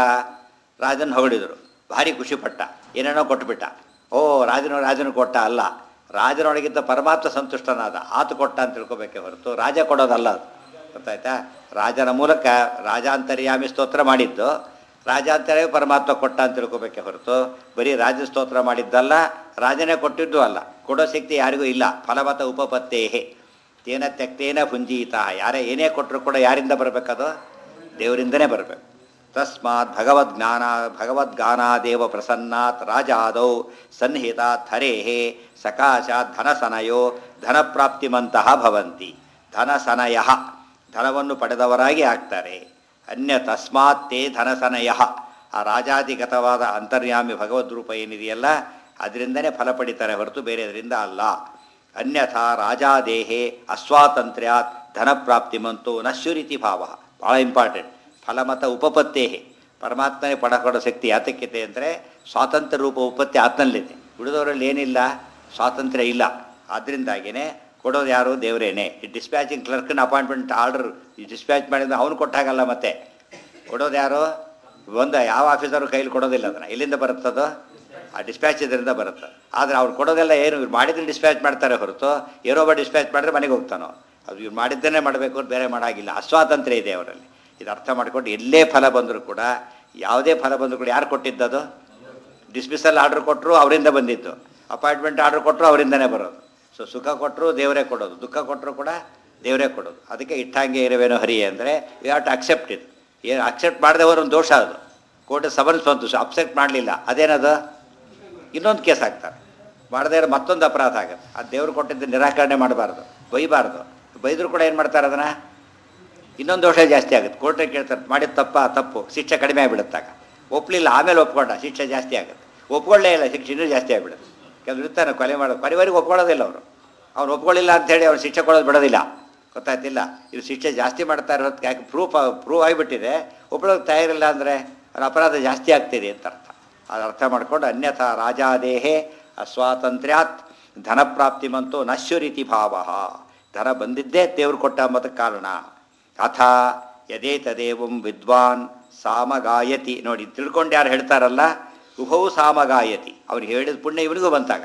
ರಾಜನ ಹೊಗಳಿದರು ಭಾರಿ ಖುಷಿಪಟ್ಟ ಏನೇನೋ ಕೊಟ್ಬಿಟ್ಟ ಓ ರಾಜನ ರಾಜನು ಕೊಟ್ಟ ಅಲ್ಲ ರಾಜನೊಳಗಿದ್ದ ಪರಮಾತ್ಮ ಸಂತುಷ್ಟನಾದ ಆತು ಕೊಟ್ಟ ಅಂತ ತಿಳ್ಕೊಬೇಕೆ ಹೊರತು ರಾಜ ಕೊಡೋದಲ್ಲ ಅದು ಗೊತ್ತಾಯ್ತಾ ರಾಜನ ಮೂಲಕ ರಾಜಾಂತರ್ಯಾಮಿ ಸ್ತೋತ್ರ ಮಾಡಿದ್ದು ರಾಜಾಂತರ್ಯ ಪರಮಾತ್ಮ ಕೊಟ್ಟ ಅಂತ ತಿಳ್ಕೊಬೇಕೆ ಹೊರತು ಬರೀ ರಾಜ ಸ್ತೋತ್ರ ಮಾಡಿದ್ದಲ್ಲ ರಾಜನೇ ಕೊಟ್ಟಿದ್ದು ಅಲ್ಲ ಕೊಡೋ ಶಕ್ತಿ ಯಾರಿಗೂ ಇಲ್ಲ ಫಲವತ ಉಪಪತ್ತೇಹೇ ತೇನ ತ್ಯಕ್ತೇನ ಭುಂಜೀತ ಯಾರೇ ಏನೇ ಕೊಟ್ಟರು ಕೂಡ ಯಾರಿಂದ ಬರಬೇಕದು ದೇವರಿಂದನೇ ಬರಬೇಕು ತಸ್ಮಾತ್ ಭಗವದ್ಜ್ಞಾನ ಭಗವದ್ಗಾನಾದೇವ ಪ್ರಸನ್ನಾತ್ ರಾಜಾದೌ ಸನ್ನಿಹಿತಾತ್ ಹರೇಹೇ ಸಕಾಶಾತ್ ಧನಸನಯೋ ಧನಪ್ರಾಪ್ತಿಮಂತಹ ಭವಂತಿ ಧನಸನಯ ಧನವನ್ನು ಪಡೆದವರಾಗಿ ಆಗ್ತಾರೆ ಅನ್ಯ ತಸ್ಮಾತ್ ತೇ ಧನಸನಯ ಆ ರಾಜಾದಿಗತವಾದ ಅಂತರ್ಯಾಮಿ ಭಗವದ್ರೂಪ ಏನಿದೆಯಲ್ಲ ಅದರಿಂದನೇ ಫಲ ಪಡಿತಾರೆ ಹೊರತು ಬೇರೆದರಿಂದ ಅಲ್ಲ ಅನ್ಯಥಾ ರಾಜಾದೇಹೇ ಅಸ್ವಾತಂತ್ರ್ಯಾತ್ ಧನಪ್ರಾಪ್ತಿಮಂತೋ ನಶ್ಯುರಿತಿ ಭಾವ ಭಾಳ ಇಂಪಾರ್ಟೆಂಟ್ ಫಲಮತ ಉಪಪತ್ತೇಹೆ ಪರಮಾತ್ಮನೇ ಪಡಕೊಡೋ ಶಕ್ತಿ ಯಾತಕ್ಕಿದೆ ಅಂದರೆ ಸ್ವಾತಂತ್ರ್ಯ ರೂಪ ಉಪತ್ತಿ ಆತ್ಮನಲ್ಲಿದೆ ಉಳಿದವರಲ್ಲಿ ಏನಿಲ್ಲ ಸ್ವಾತಂತ್ರ್ಯ ಇಲ್ಲ ಆದ್ದರಿಂದಾಗಿಯೇ ಕೊಡೋದು ಯಾರು ದೇವರೇನೆ ಈ ಡಿಸ್ಪ್ಯಾಚಿಂಗ್ ಕ್ಲರ್ಕ್ನ ಅಪಾಯಿಂಟ್ಮೆಂಟ್ ಆರ್ಡರ್ ಈ ಡಿಸ್ಪ್ಯಾಚ್ ಮಾಡಿದ್ರೆ ಅವನು ಕೊಟ್ಟಾಗಲ್ಲ ಮತ್ತೆ ಕೊಡೋದು ಯಾರು ಒಂದು ಯಾವ ಆಫೀಸರು ಕೈಲಿ ಕೊಡೋದಿಲ್ಲ ಅದನ್ನು ಎಲ್ಲಿಂದ ಬರುತ್ತದೋ ಆ ಡಿಸ್ಪ್ಯಾಚ್ ಇದರಿಂದ ಬರುತ್ತೆ ಆದರೆ ಅವ್ರು ಕೊಡೋದೆಲ್ಲ ಏನು ಇವ್ರು ಮಾಡಿದ್ರೆ ಡಿಸ್ಪ್ಯಾಚ್ ಮಾಡ್ತಾರೆ ಹೊರತು ಏನೊಬ್ಬ ಡಿಸ್ಪ್ಯಾಚ್ ಮಾಡಿದ್ರೆ ಮನೆಗೆ ಹೋಗ್ತಾನೋ ಅದು ಇವ್ರು ಮಾಡಿದ್ದನ್ನೇ ಮಾಡಬೇಕು ಅಂತ ಬೇರೆ ಮಾಡೋಂಗಿಲ್ಲ ಅಸ್ವಾತಂತ್ರ್ಯ ಇದೆ ಅವರಲ್ಲಿ ಇದು ಅರ್ಥ ಮಾಡ್ಕೊಂಡು ಎಲ್ಲೇ ಫಲ ಬಂದರೂ ಕೂಡ ಯಾವುದೇ ಫಲ ಬಂದರೂ ಕೂಡ ಯಾರು ಕೊಟ್ಟಿದ್ದದು ಡಿಸ್ಮಿಸಲ್ ಆರ್ಡ್ರ್ ಕೊಟ್ಟರು ಅವರಿಂದ ಬಂದಿತ್ತು ಅಪಾಯಿಂಟ್ಮೆಂಟ್ ಆರ್ಡ್ರ್ ಕೊಟ್ಟರು ಅವರಿಂದನೇ ಬರೋದು ಸೊ ಸುಖ ಕೊಟ್ಟರು ದೇವರೇ ಕೊಡೋದು ದುಃಖ ಕೊಟ್ಟರು ಕೂಡ ದೇವರೇ ಕೊಡೋದು ಅದಕ್ಕೆ ಇಟ್ಟಂಗೆ ಇರುವೇನೋ ಹರಿ ಅಂದರೆ ಯು ಹ್ಯಾವ್ ಟು ಅಕ್ಸೆಪ್ಟ್ ಇದು ಏನು ಅಕ್ಸೆಪ್ಟ್ ಮಾಡದೆ ಒಂದು ದೋಷ ಅದು ಕೋರ್ಟ್ ಸಮನ್ಸ್ ಬಂತು ಅಕ್ಸೆಪ್ಟ್ ಮಾಡಲಿಲ್ಲ ಅದೇನದು ಇನ್ನೊಂದು ಕೇಸ್ ಹಾಕ್ತಾರೆ ಮಾಡದೇ ಇರೋ ಮತ್ತೊಂದು ಅಪರಾಧ ಆಗುತ್ತೆ ಆ ದೇವ್ರು ಕೊಟ್ಟಿದ್ದು ನಿರಾಕರಣೆ ಮಾಡಬಾರ್ದು ಬೈಬಾರ್ದು ಬೈದರೂ ಕೂಡ ಏನು ಮಾಡ್ತಾರೆ ಅದನ್ನು ಇನ್ನೊಂದು ದೋಷ ಜಾಸ್ತಿ ಆಗುತ್ತೆ ಕೋರ್ಟಿಗೆ ಕೇಳ್ತಾರೆ ಮಾಡಿದ ತಪ್ಪ ತಪ್ಪು ಶಿಕ್ಷೆ ಕಡಿಮೆ ಆಗಿಬಿಡುತ್ತಾಗ ಒಪ್ಪಲಿಲ್ಲ ಆಮೇಲೆ ಒಪ್ಕೊಂಡ ಶಿಕ್ಷೆ ಜಾಸ್ತಿ ಆಗುತ್ತೆ ಒಪ್ಕೊಳ್ಳೇ ಇಲ್ಲ ಶಿಕ್ಷೆ ಇನ್ನೂ ಜಾಸ್ತಿ ಆಗಿಬಿಡುತ್ತೆ ಕೆಲವರು ಇರ್ತಾನೆ ಕೊಲೆ ಮಾಡೋದು ಕೊನೆವರೆಗೂ ಒಪ್ಕೊಳ್ಳೋದಿಲ್ಲ ಅವರು ಅವ್ನು ಒಪ್ಕೊಳ್ಳಿಲ್ಲ ಅಂಥೇಳಿ ಅವ್ರು ಶಿಕ್ಷೆ ಕೊಡೋದು ಬಿಡೋದಿಲ್ಲ ಗೊತ್ತಾಯ್ತಿಲ್ಲ ಇದು ಶಿಕ್ಷೆ ಜಾಸ್ತಿ ಮಾಡ್ತಾ ಇರೋದಕ್ಕೆ ಯಾಕೆ ಪ್ರೂಫ್ ಪ್ರೂವ್ ಆಗಿಬಿಟ್ಟಿದೆ ಒಪ್ಕೊಳ್ಳೋಕೆ ತಯಾರಿಲ್ಲ ಅಂದರೆ ಅವ್ರ ಅಪರಾಧ ಜಾಸ್ತಿ ಆಗ್ತಿದೆ ಅಂತ ಅರ್ಥ ಅದು ಅರ್ಥ ಮಾಡ್ಕೊಂಡು ಅನ್ಯಥಾ ರಾಜಾದೇಹೇ ಅಸ್ವಾತಂತ್ರ್ಯಾತ್ ಧನಪ್ರಾಪ್ತಿಮಂತೂ ನಶ್ಯುರಿತಿ ಭಾವ ಧನ ಬಂದಿದ್ದೇ ದೇವ್ರು ಕೊಟ್ಟ ಅಂಬದಕ್ಕೆ ಕಾರಣ ಅಥ ಯದೇ ತದೇವಂ ವಿದ್ವಾನ್ ಸಾಮಗಾಯತಿ ನೋಡಿ ತಿಳ್ಕೊಂಡು ಯಾರು ಹೇಳ್ತಾರಲ್ಲ ಉಭವು ಸಾಮಗಾಯತಿ ಅವ್ರಿಗೆ ಹೇಳಿದ ಪುಣ್ಯ ಇವನಿಗೂ ಬಂತಾಗ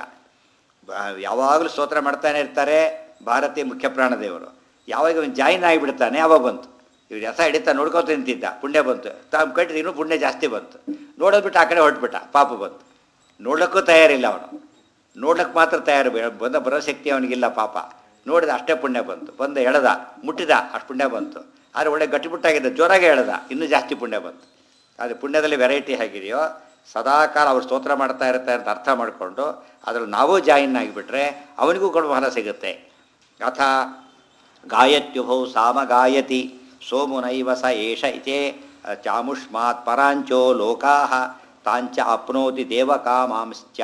ಬ- ಯಾವಾಗಲೂ ಸ್ತೋತ್ರ ಮಾಡ್ತಾನೆ ಇರ್ತಾರೆ ಭಾರತೀಯ ಮುಖ್ಯ ಪ್ರಾಣದೇವರು ಯಾವಾಗ ಇವನು ಜಾಯಿನ್ ಆಗಿಬಿಡ್ತಾನೆ ಅವಾಗ ಬಂತು ಇವ್ರು ರಸ ಹಿಡಿತಾ ನೋಡ್ಕೊತ ನಿಂತಿದ್ದ ಪುಣ್ಯ ಬಂತು ತಾವು ಕಟ್ಟಿದ ಇನ್ನೂ ಪುಣ್ಯ ಜಾಸ್ತಿ ಬಂತು ನೋಡೋದು ಬಿಟ್ಟು ಆ ಕಡೆ ಹೊರಟ್ಬಿಟ್ಟ ಪಾಪ ಬಂತು ನೋಡೋಕ್ಕೂ ತಯಾರಿಲ್ಲ ಅವನು ನೋಡ್ಲಿಕ್ಕೆ ಮಾತ್ರ ತಯಾರು ಬೇ- ಬಂದ ಬರೋ ಶಕ್ತಿ ಅವನಿಗಿಲ್ಲ ಪಾಪ ನೋಡಿದ ಅಷ್ಟೇ ಪುಣ್ಯ ಬಂತು ಬಂದ ಎಳೆದ ಮುಟ್ಟಿದ ಅಷ್ಟು ಪುಣ್ಯ ಬಂತು ಆದರೆ ಒಳ್ಳೆ ಗಟ್ಟಿಮುಟ್ಟಾಗಿದ್ದ ಜೋರಾಗೆ ಎಳೆದ ಇನ್ನೂ ಜಾಸ್ತಿ ಪುಣ್ಯ ಬಂತು ಆದರೆ ಪುಣ್ಯದಲ್ಲಿ ವೆರೈಟಿ ಹೇಗಿದೆಯೋ ಸದಾಕಾಲ ಅವ್ರು ಸ್ತೋತ್ರ ಮಾಡ್ತಾ ಇರ್ತಾರೆ ಅಂತ ಅರ್ಥ ಮಾಡಿಕೊಂಡು ಅದ್ರಲ್ಲಿ ನಾವೂ ಜಾಯಿನ್ ಆಗಿಬಿಟ್ರೆ ಅವನಿಗೂ ಕೂಡ ಫಲ ಸಿಗುತ್ತೆ ಅಥ ಗಾಯತ್ಯುಭೌ ಸಾಮ ಗಾಯತಿ ಸೋಮುನೈವ ಸ ಏಷ ಇತೇ ಚಾಮುಷ್ಮಾತ್ ಪರಾಂಚೋ ಲೋಕಾ ತಾಂಚ ಅಪ್ನೋತಿ ದೇವಕಾಮಾಂಶ್ಚ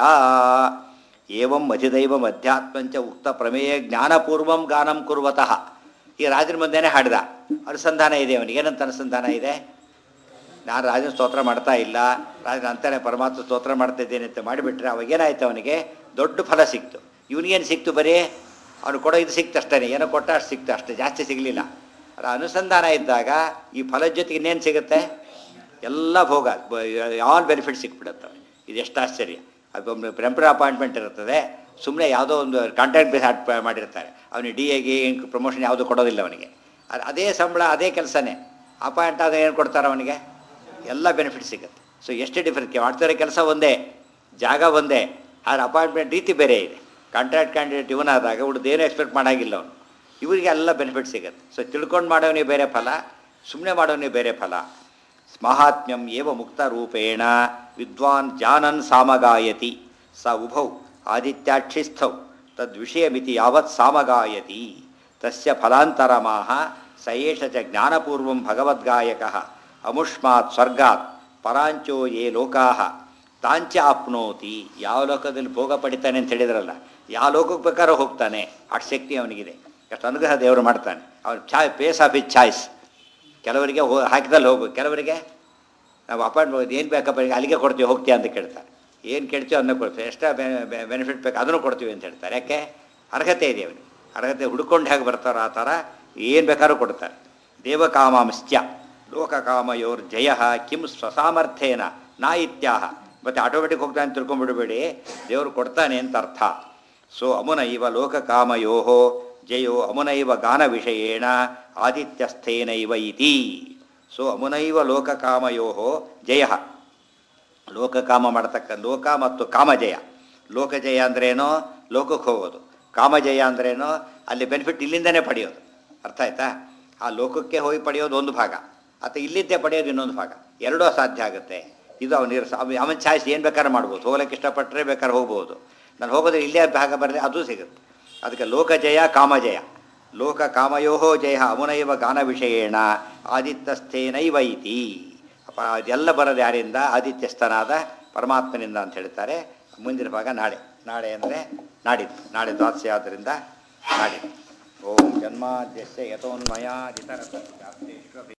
ಏವಂ ಅಧಿದೈವ ಅಧ್ಯಾತ್ಮಂಚ ಉಕ್ತ ಪ್ರಮೇಯ ಜ್ಞಾನಪೂರ್ವಂ ಗಾನಂ ಕುರ್ವತಃ ಈ ರಾಜನ ಮುಂದೆನೇ ಹಾಡಿದ ಅನುಸಂಧಾನ ಇದೆ ಅವನಿಗೆ ಏನಂತ ಅನುಸಂಧಾನ ಇದೆ ನಾನು ರಾಜನ ಸ್ತೋತ್ರ ಮಾಡ್ತಾ ಇಲ್ಲ ರಾಜನ ಅಂತಾನೆ ಪರಮಾತ್ಮ ಸ್ತೋತ್ರ ಮಾಡ್ತಾ ಇದ್ದೇನೆ ಅಂತ ಮಾಡಿಬಿಟ್ರೆ ಅವಾಗೇನಾಯ್ತು ಅವನಿಗೆ ದೊಡ್ಡ ಫಲ ಸಿಕ್ತು ಇವನಿಗೇನು ಸಿಕ್ತು ಬರೀ ಅವನು ಕೊಡೋ ಇದು ಸಿಕ್ತು ಅಷ್ಟೇ ಏನೋ ಕೊಟ್ಟ ಅಷ್ಟು ಸಿಕ್ತು ಅಷ್ಟೇ ಜಾಸ್ತಿ ಸಿಗಲಿಲ್ಲ ಅದು ಅನುಸಂಧಾನ ಇದ್ದಾಗ ಈ ಫಲದ ಜೊತೆಗೆ ಇನ್ನೇನು ಸಿಗುತ್ತೆ ಎಲ್ಲ ಭೋಗ ಆಲ್ ಬೆನಿಫಿಟ್ ಸಿಕ್ಬಿಡುತ್ತೆ ಇದು ಎಷ್ಟು ಆಶ್ಚರ್ಯ ಅದೊಂದು ಟೆಂಪ್ರರಿ ಅಪಾಯಿಂಟ್ಮೆಂಟ್ ಇರ್ತದೆ ಸುಮ್ಮನೆ ಯಾವುದೋ ಒಂದು ಕಾಂಟ್ರಾಕ್ಟ್ ಬೇಸ್ ಆಟ್ ಮಾಡಿರ್ತಾರೆ ಅವನಿಗೆ ಡಿ ಎಗೆ ಪ್ರಮೋಷನ್ ಯಾವುದೂ ಕೊಡೋದಿಲ್ಲ ಅವನಿಗೆ ಅದು ಅದೇ ಸಂಬಳ ಅದೇ ಕೆಲಸನೇ ಅಪಾಯಿಂಟ್ ಆದ ಏನು ಕೊಡ್ತಾರೆ ಅವನಿಗೆ ಎಲ್ಲ ಬೆನಿಫಿಟ್ ಸಿಗುತ್ತೆ ಸೊ ಎಷ್ಟು ಡಿಫ್ರೆನ್ಸ್ ಮಾಡ್ತಿರೋ ಕೆಲಸ ಒಂದೇ ಜಾಗ ಒಂದೇ ಆದರೆ ಅಪಾಯಿಂಟ್ಮೆಂಟ್ ರೀತಿ ಬೇರೆ ಇದೆ ಕಾಂಟ್ರಾಕ್ಟ್ ಕ್ಯಾಂಡಿಡೇಟ್ ಇವನಾದಾಗ ಉಳಿದೇನು ಎಕ್ಸ್ಪೆಕ್ಟ್ ಮಾಡೋಂಗಿಲ್ಲ ಅವನು ಇವರಿಗೆ ಎಲ್ಲ ಬೆನಿಫಿಟ್ ಸಿಗುತ್ತೆ ಸೊ ತಿಳ್ಕೊಂಡು ಮಾಡೋನಿಗೆ ಬೇರೆ ಫಲ ಸುಮ್ಮನೆ ಮಾಡೋನಿಗೆ ಬೇರೆ ಫಲ ಮಹಾತ್ಮ್ಯಂ ಏವ ಮುಕ್ತ ರೂಪೇಣ ವಿದ್ವಾನ್ ಜಾನನ್ ಸಾಮಗಾಯತಿ ಸ ಉಭೌ ಆದಿತ್ಯಾಕ್ಷಿಸ್ಥೌ ತದ್ವಿಷಯಮಿತಿ ಯಾವತ್ ಸಾಮಗಾಯತಿ ತಸ್ಯ ಫಲಾಂತರಮಾಹ ಸ ಏಷ ಚ ಜ್ಞಾನಪೂರ್ವಂ ಭಗವದ್ಗಾಯಕ ಅಮುಷ್ಮಾತ್ ಸ್ವರ್ಗಾತ್ ಪರಾಂಚೋ ಯೇ ಲೋಕಾಹ ತಾಂಚ ಆಪ್ನೋತಿ ಯಾವ ಲೋಕದಲ್ಲಿ ಭೋಗ ಪಡಿತಾನೆ ಅಂತ ಹೇಳಿದ್ರಲ್ಲ ಯಾವ ಲೋಕಕ್ಕೆ ಬೇಕಾದ್ರೂ ಹೋಗ್ತಾನೆ ಅಷ್ಟು ಶಕ್ತಿ ಅವನಿಗಿದೆ ಎಷ್ಟು ಅನುಗ್ರಹ ದೇವರು ಮಾಡ್ತಾನೆ ಅವನು ಚಾಯ್ ಪೇಸ್ ಆಫ್ ಇಸ್ ಚಾಯ್ಸ್ ಕೆಲವರಿಗೆ ಹೋ ಹಾಕಿದಲ್ಲಿ ಹೋಗು ಕೆಲವರಿಗೆ ನಾವು ಅಪಾಯಿಂಟ್ಮೆಂಟ್ ಏನು ಬೇಕಪ್ಪ ಈಗ ಅಲ್ಲಿಗೆ ಕೊಡ್ತೀವಿ ಹೋಗ್ತೀಯ ಅಂತ ಕೇಳ್ತಾರೆ ಏನು ಕೇಳ್ತೀವಿ ಅದನ್ನ ಕೊಡ್ತೀವಿ ಎಕ್ಸ್ಟ್ರಾ ಬೆನಿಫಿಟ್ ಬೇಕು ಅದನ್ನು ಕೊಡ್ತೀವಿ ಅಂತ ಹೇಳ್ತಾರೆ ಯಾಕೆ ಅರ್ಹತೆ ಇದೆ ಅವನಿಗೆ ಅರ್ಹತೆ ಹುಡ್ಕೊಂಡು ಹೇಗೆ ಬರ್ತಾರೋ ಆ ಥರ ಏನು ಬೇಕಾದ್ರೂ ಕೊಡ್ತಾರೆ ದೇವಕಾಮಾಂಶ್ಚ ಲೋಕಕಾಮಯೋರ್ ಜಯ ಕಿಂ ಸ್ವಸಾಮರ್ಥ್ಯೇನ ನಾ ಇತ್ಯಾಹ ಮತ್ತು ಆಟೋಮೆಟಿಕ್ ಹೋಗ್ತಾನೆ ಅಂತ ತಿಳ್ಕೊಂಡ್ಬಿಡಬೇಡಿ ದೇವರು ಕೊಡ್ತಾನೆ ಅಂತ ಅರ್ಥ ಸೊ ಅಮುನ ಇವ ಲೋಕಕಾಮಯೋ ಜಯೋ ಅಮುನೈವ ಗಾನ ವಿಷಯೇಣ ಆದಿತ್ಯಸ್ಥೇನೈವ ಇತಿ ಸೊ ಅಮುನೈವ ಲೋಕಕಾಮಯೋ ಜಯ ಲೋಕಕಾಮ ಮಾಡತಕ್ಕ ಲೋಕ ಮತ್ತು ಕಾಮಜಯ ಲೋಕಜಯ ಅಂದ್ರೇನೋ ಲೋಕಕ್ಕೆ ಹೋಗೋದು ಕಾಮಜಯ ಅಂದ್ರೇನೋ ಅಲ್ಲಿ ಬೆನಿಫಿಟ್ ಇಲ್ಲಿಂದನೇ ಪಡೆಯೋದು ಅರ್ಥ ಆಯ್ತಾ ಆ ಲೋಕಕ್ಕೆ ಹೋಗಿ ಪಡೆಯೋದು ಒಂದು ಭಾಗ ಅಥವಾ ಇಲ್ಲಿದ್ದೇ ಪಡೆಯೋದು ಇನ್ನೊಂದು ಭಾಗ ಎರಡೂ ಸಾಧ್ಯ ಆಗುತ್ತೆ ಇದು ಅವನಿಗೆ ಅವನ ಚಾಯ್ಸ್ ಏನು ಬೇಕಾದ್ರೆ ಮಾಡ್ಬೋದು ಹೋಗ್ಲಿಕ್ಕೆ ಇಷ್ಟಪಟ್ಟರೆ ಬೇಕಾದ್ರೆ ಹೋಗ್ಬೋದು ನಾನು ಹೋಗೋದ್ರೆ ಇಲ್ಲೇ ಭಾಗ ಬರಲಿ ಅದು ಸಿಗುತ್ತೆ ಅದಕ್ಕೆ ಲೋಕಜಯ ಕಾಮಜಯ ಲೋಕ ಕಾಮಯೋ ಜಯ ಅಮುನೈವ ಗಾನ ವಿಷಯೇಣ ಆದಿತ್ಯಸ್ಥೇನೈವ ಇತಿ ಅಪ ಅದೆಲ್ಲ ಬರೋದು ಯಾರಿಂದ ಆದಿತ್ಯಸ್ಥನಾದ ಪರಮಾತ್ಮನಿಂದ ಅಂತ ಹೇಳ್ತಾರೆ ಮುಂದಿನ ಭಾಗ ನಾಳೆ ನಾಳೆ ಅಂದರೆ ನಾಡಿದ್ದು ನಾಳೆ ದ್ವಾದಶಿ ಆದ್ದರಿಂದ ನಾಡಿದ್ದು ಓಂ ಜನ್ಮಾದ್ಯಸ್ಯ ಯಥೋನ್ಮಯಾದಿತರ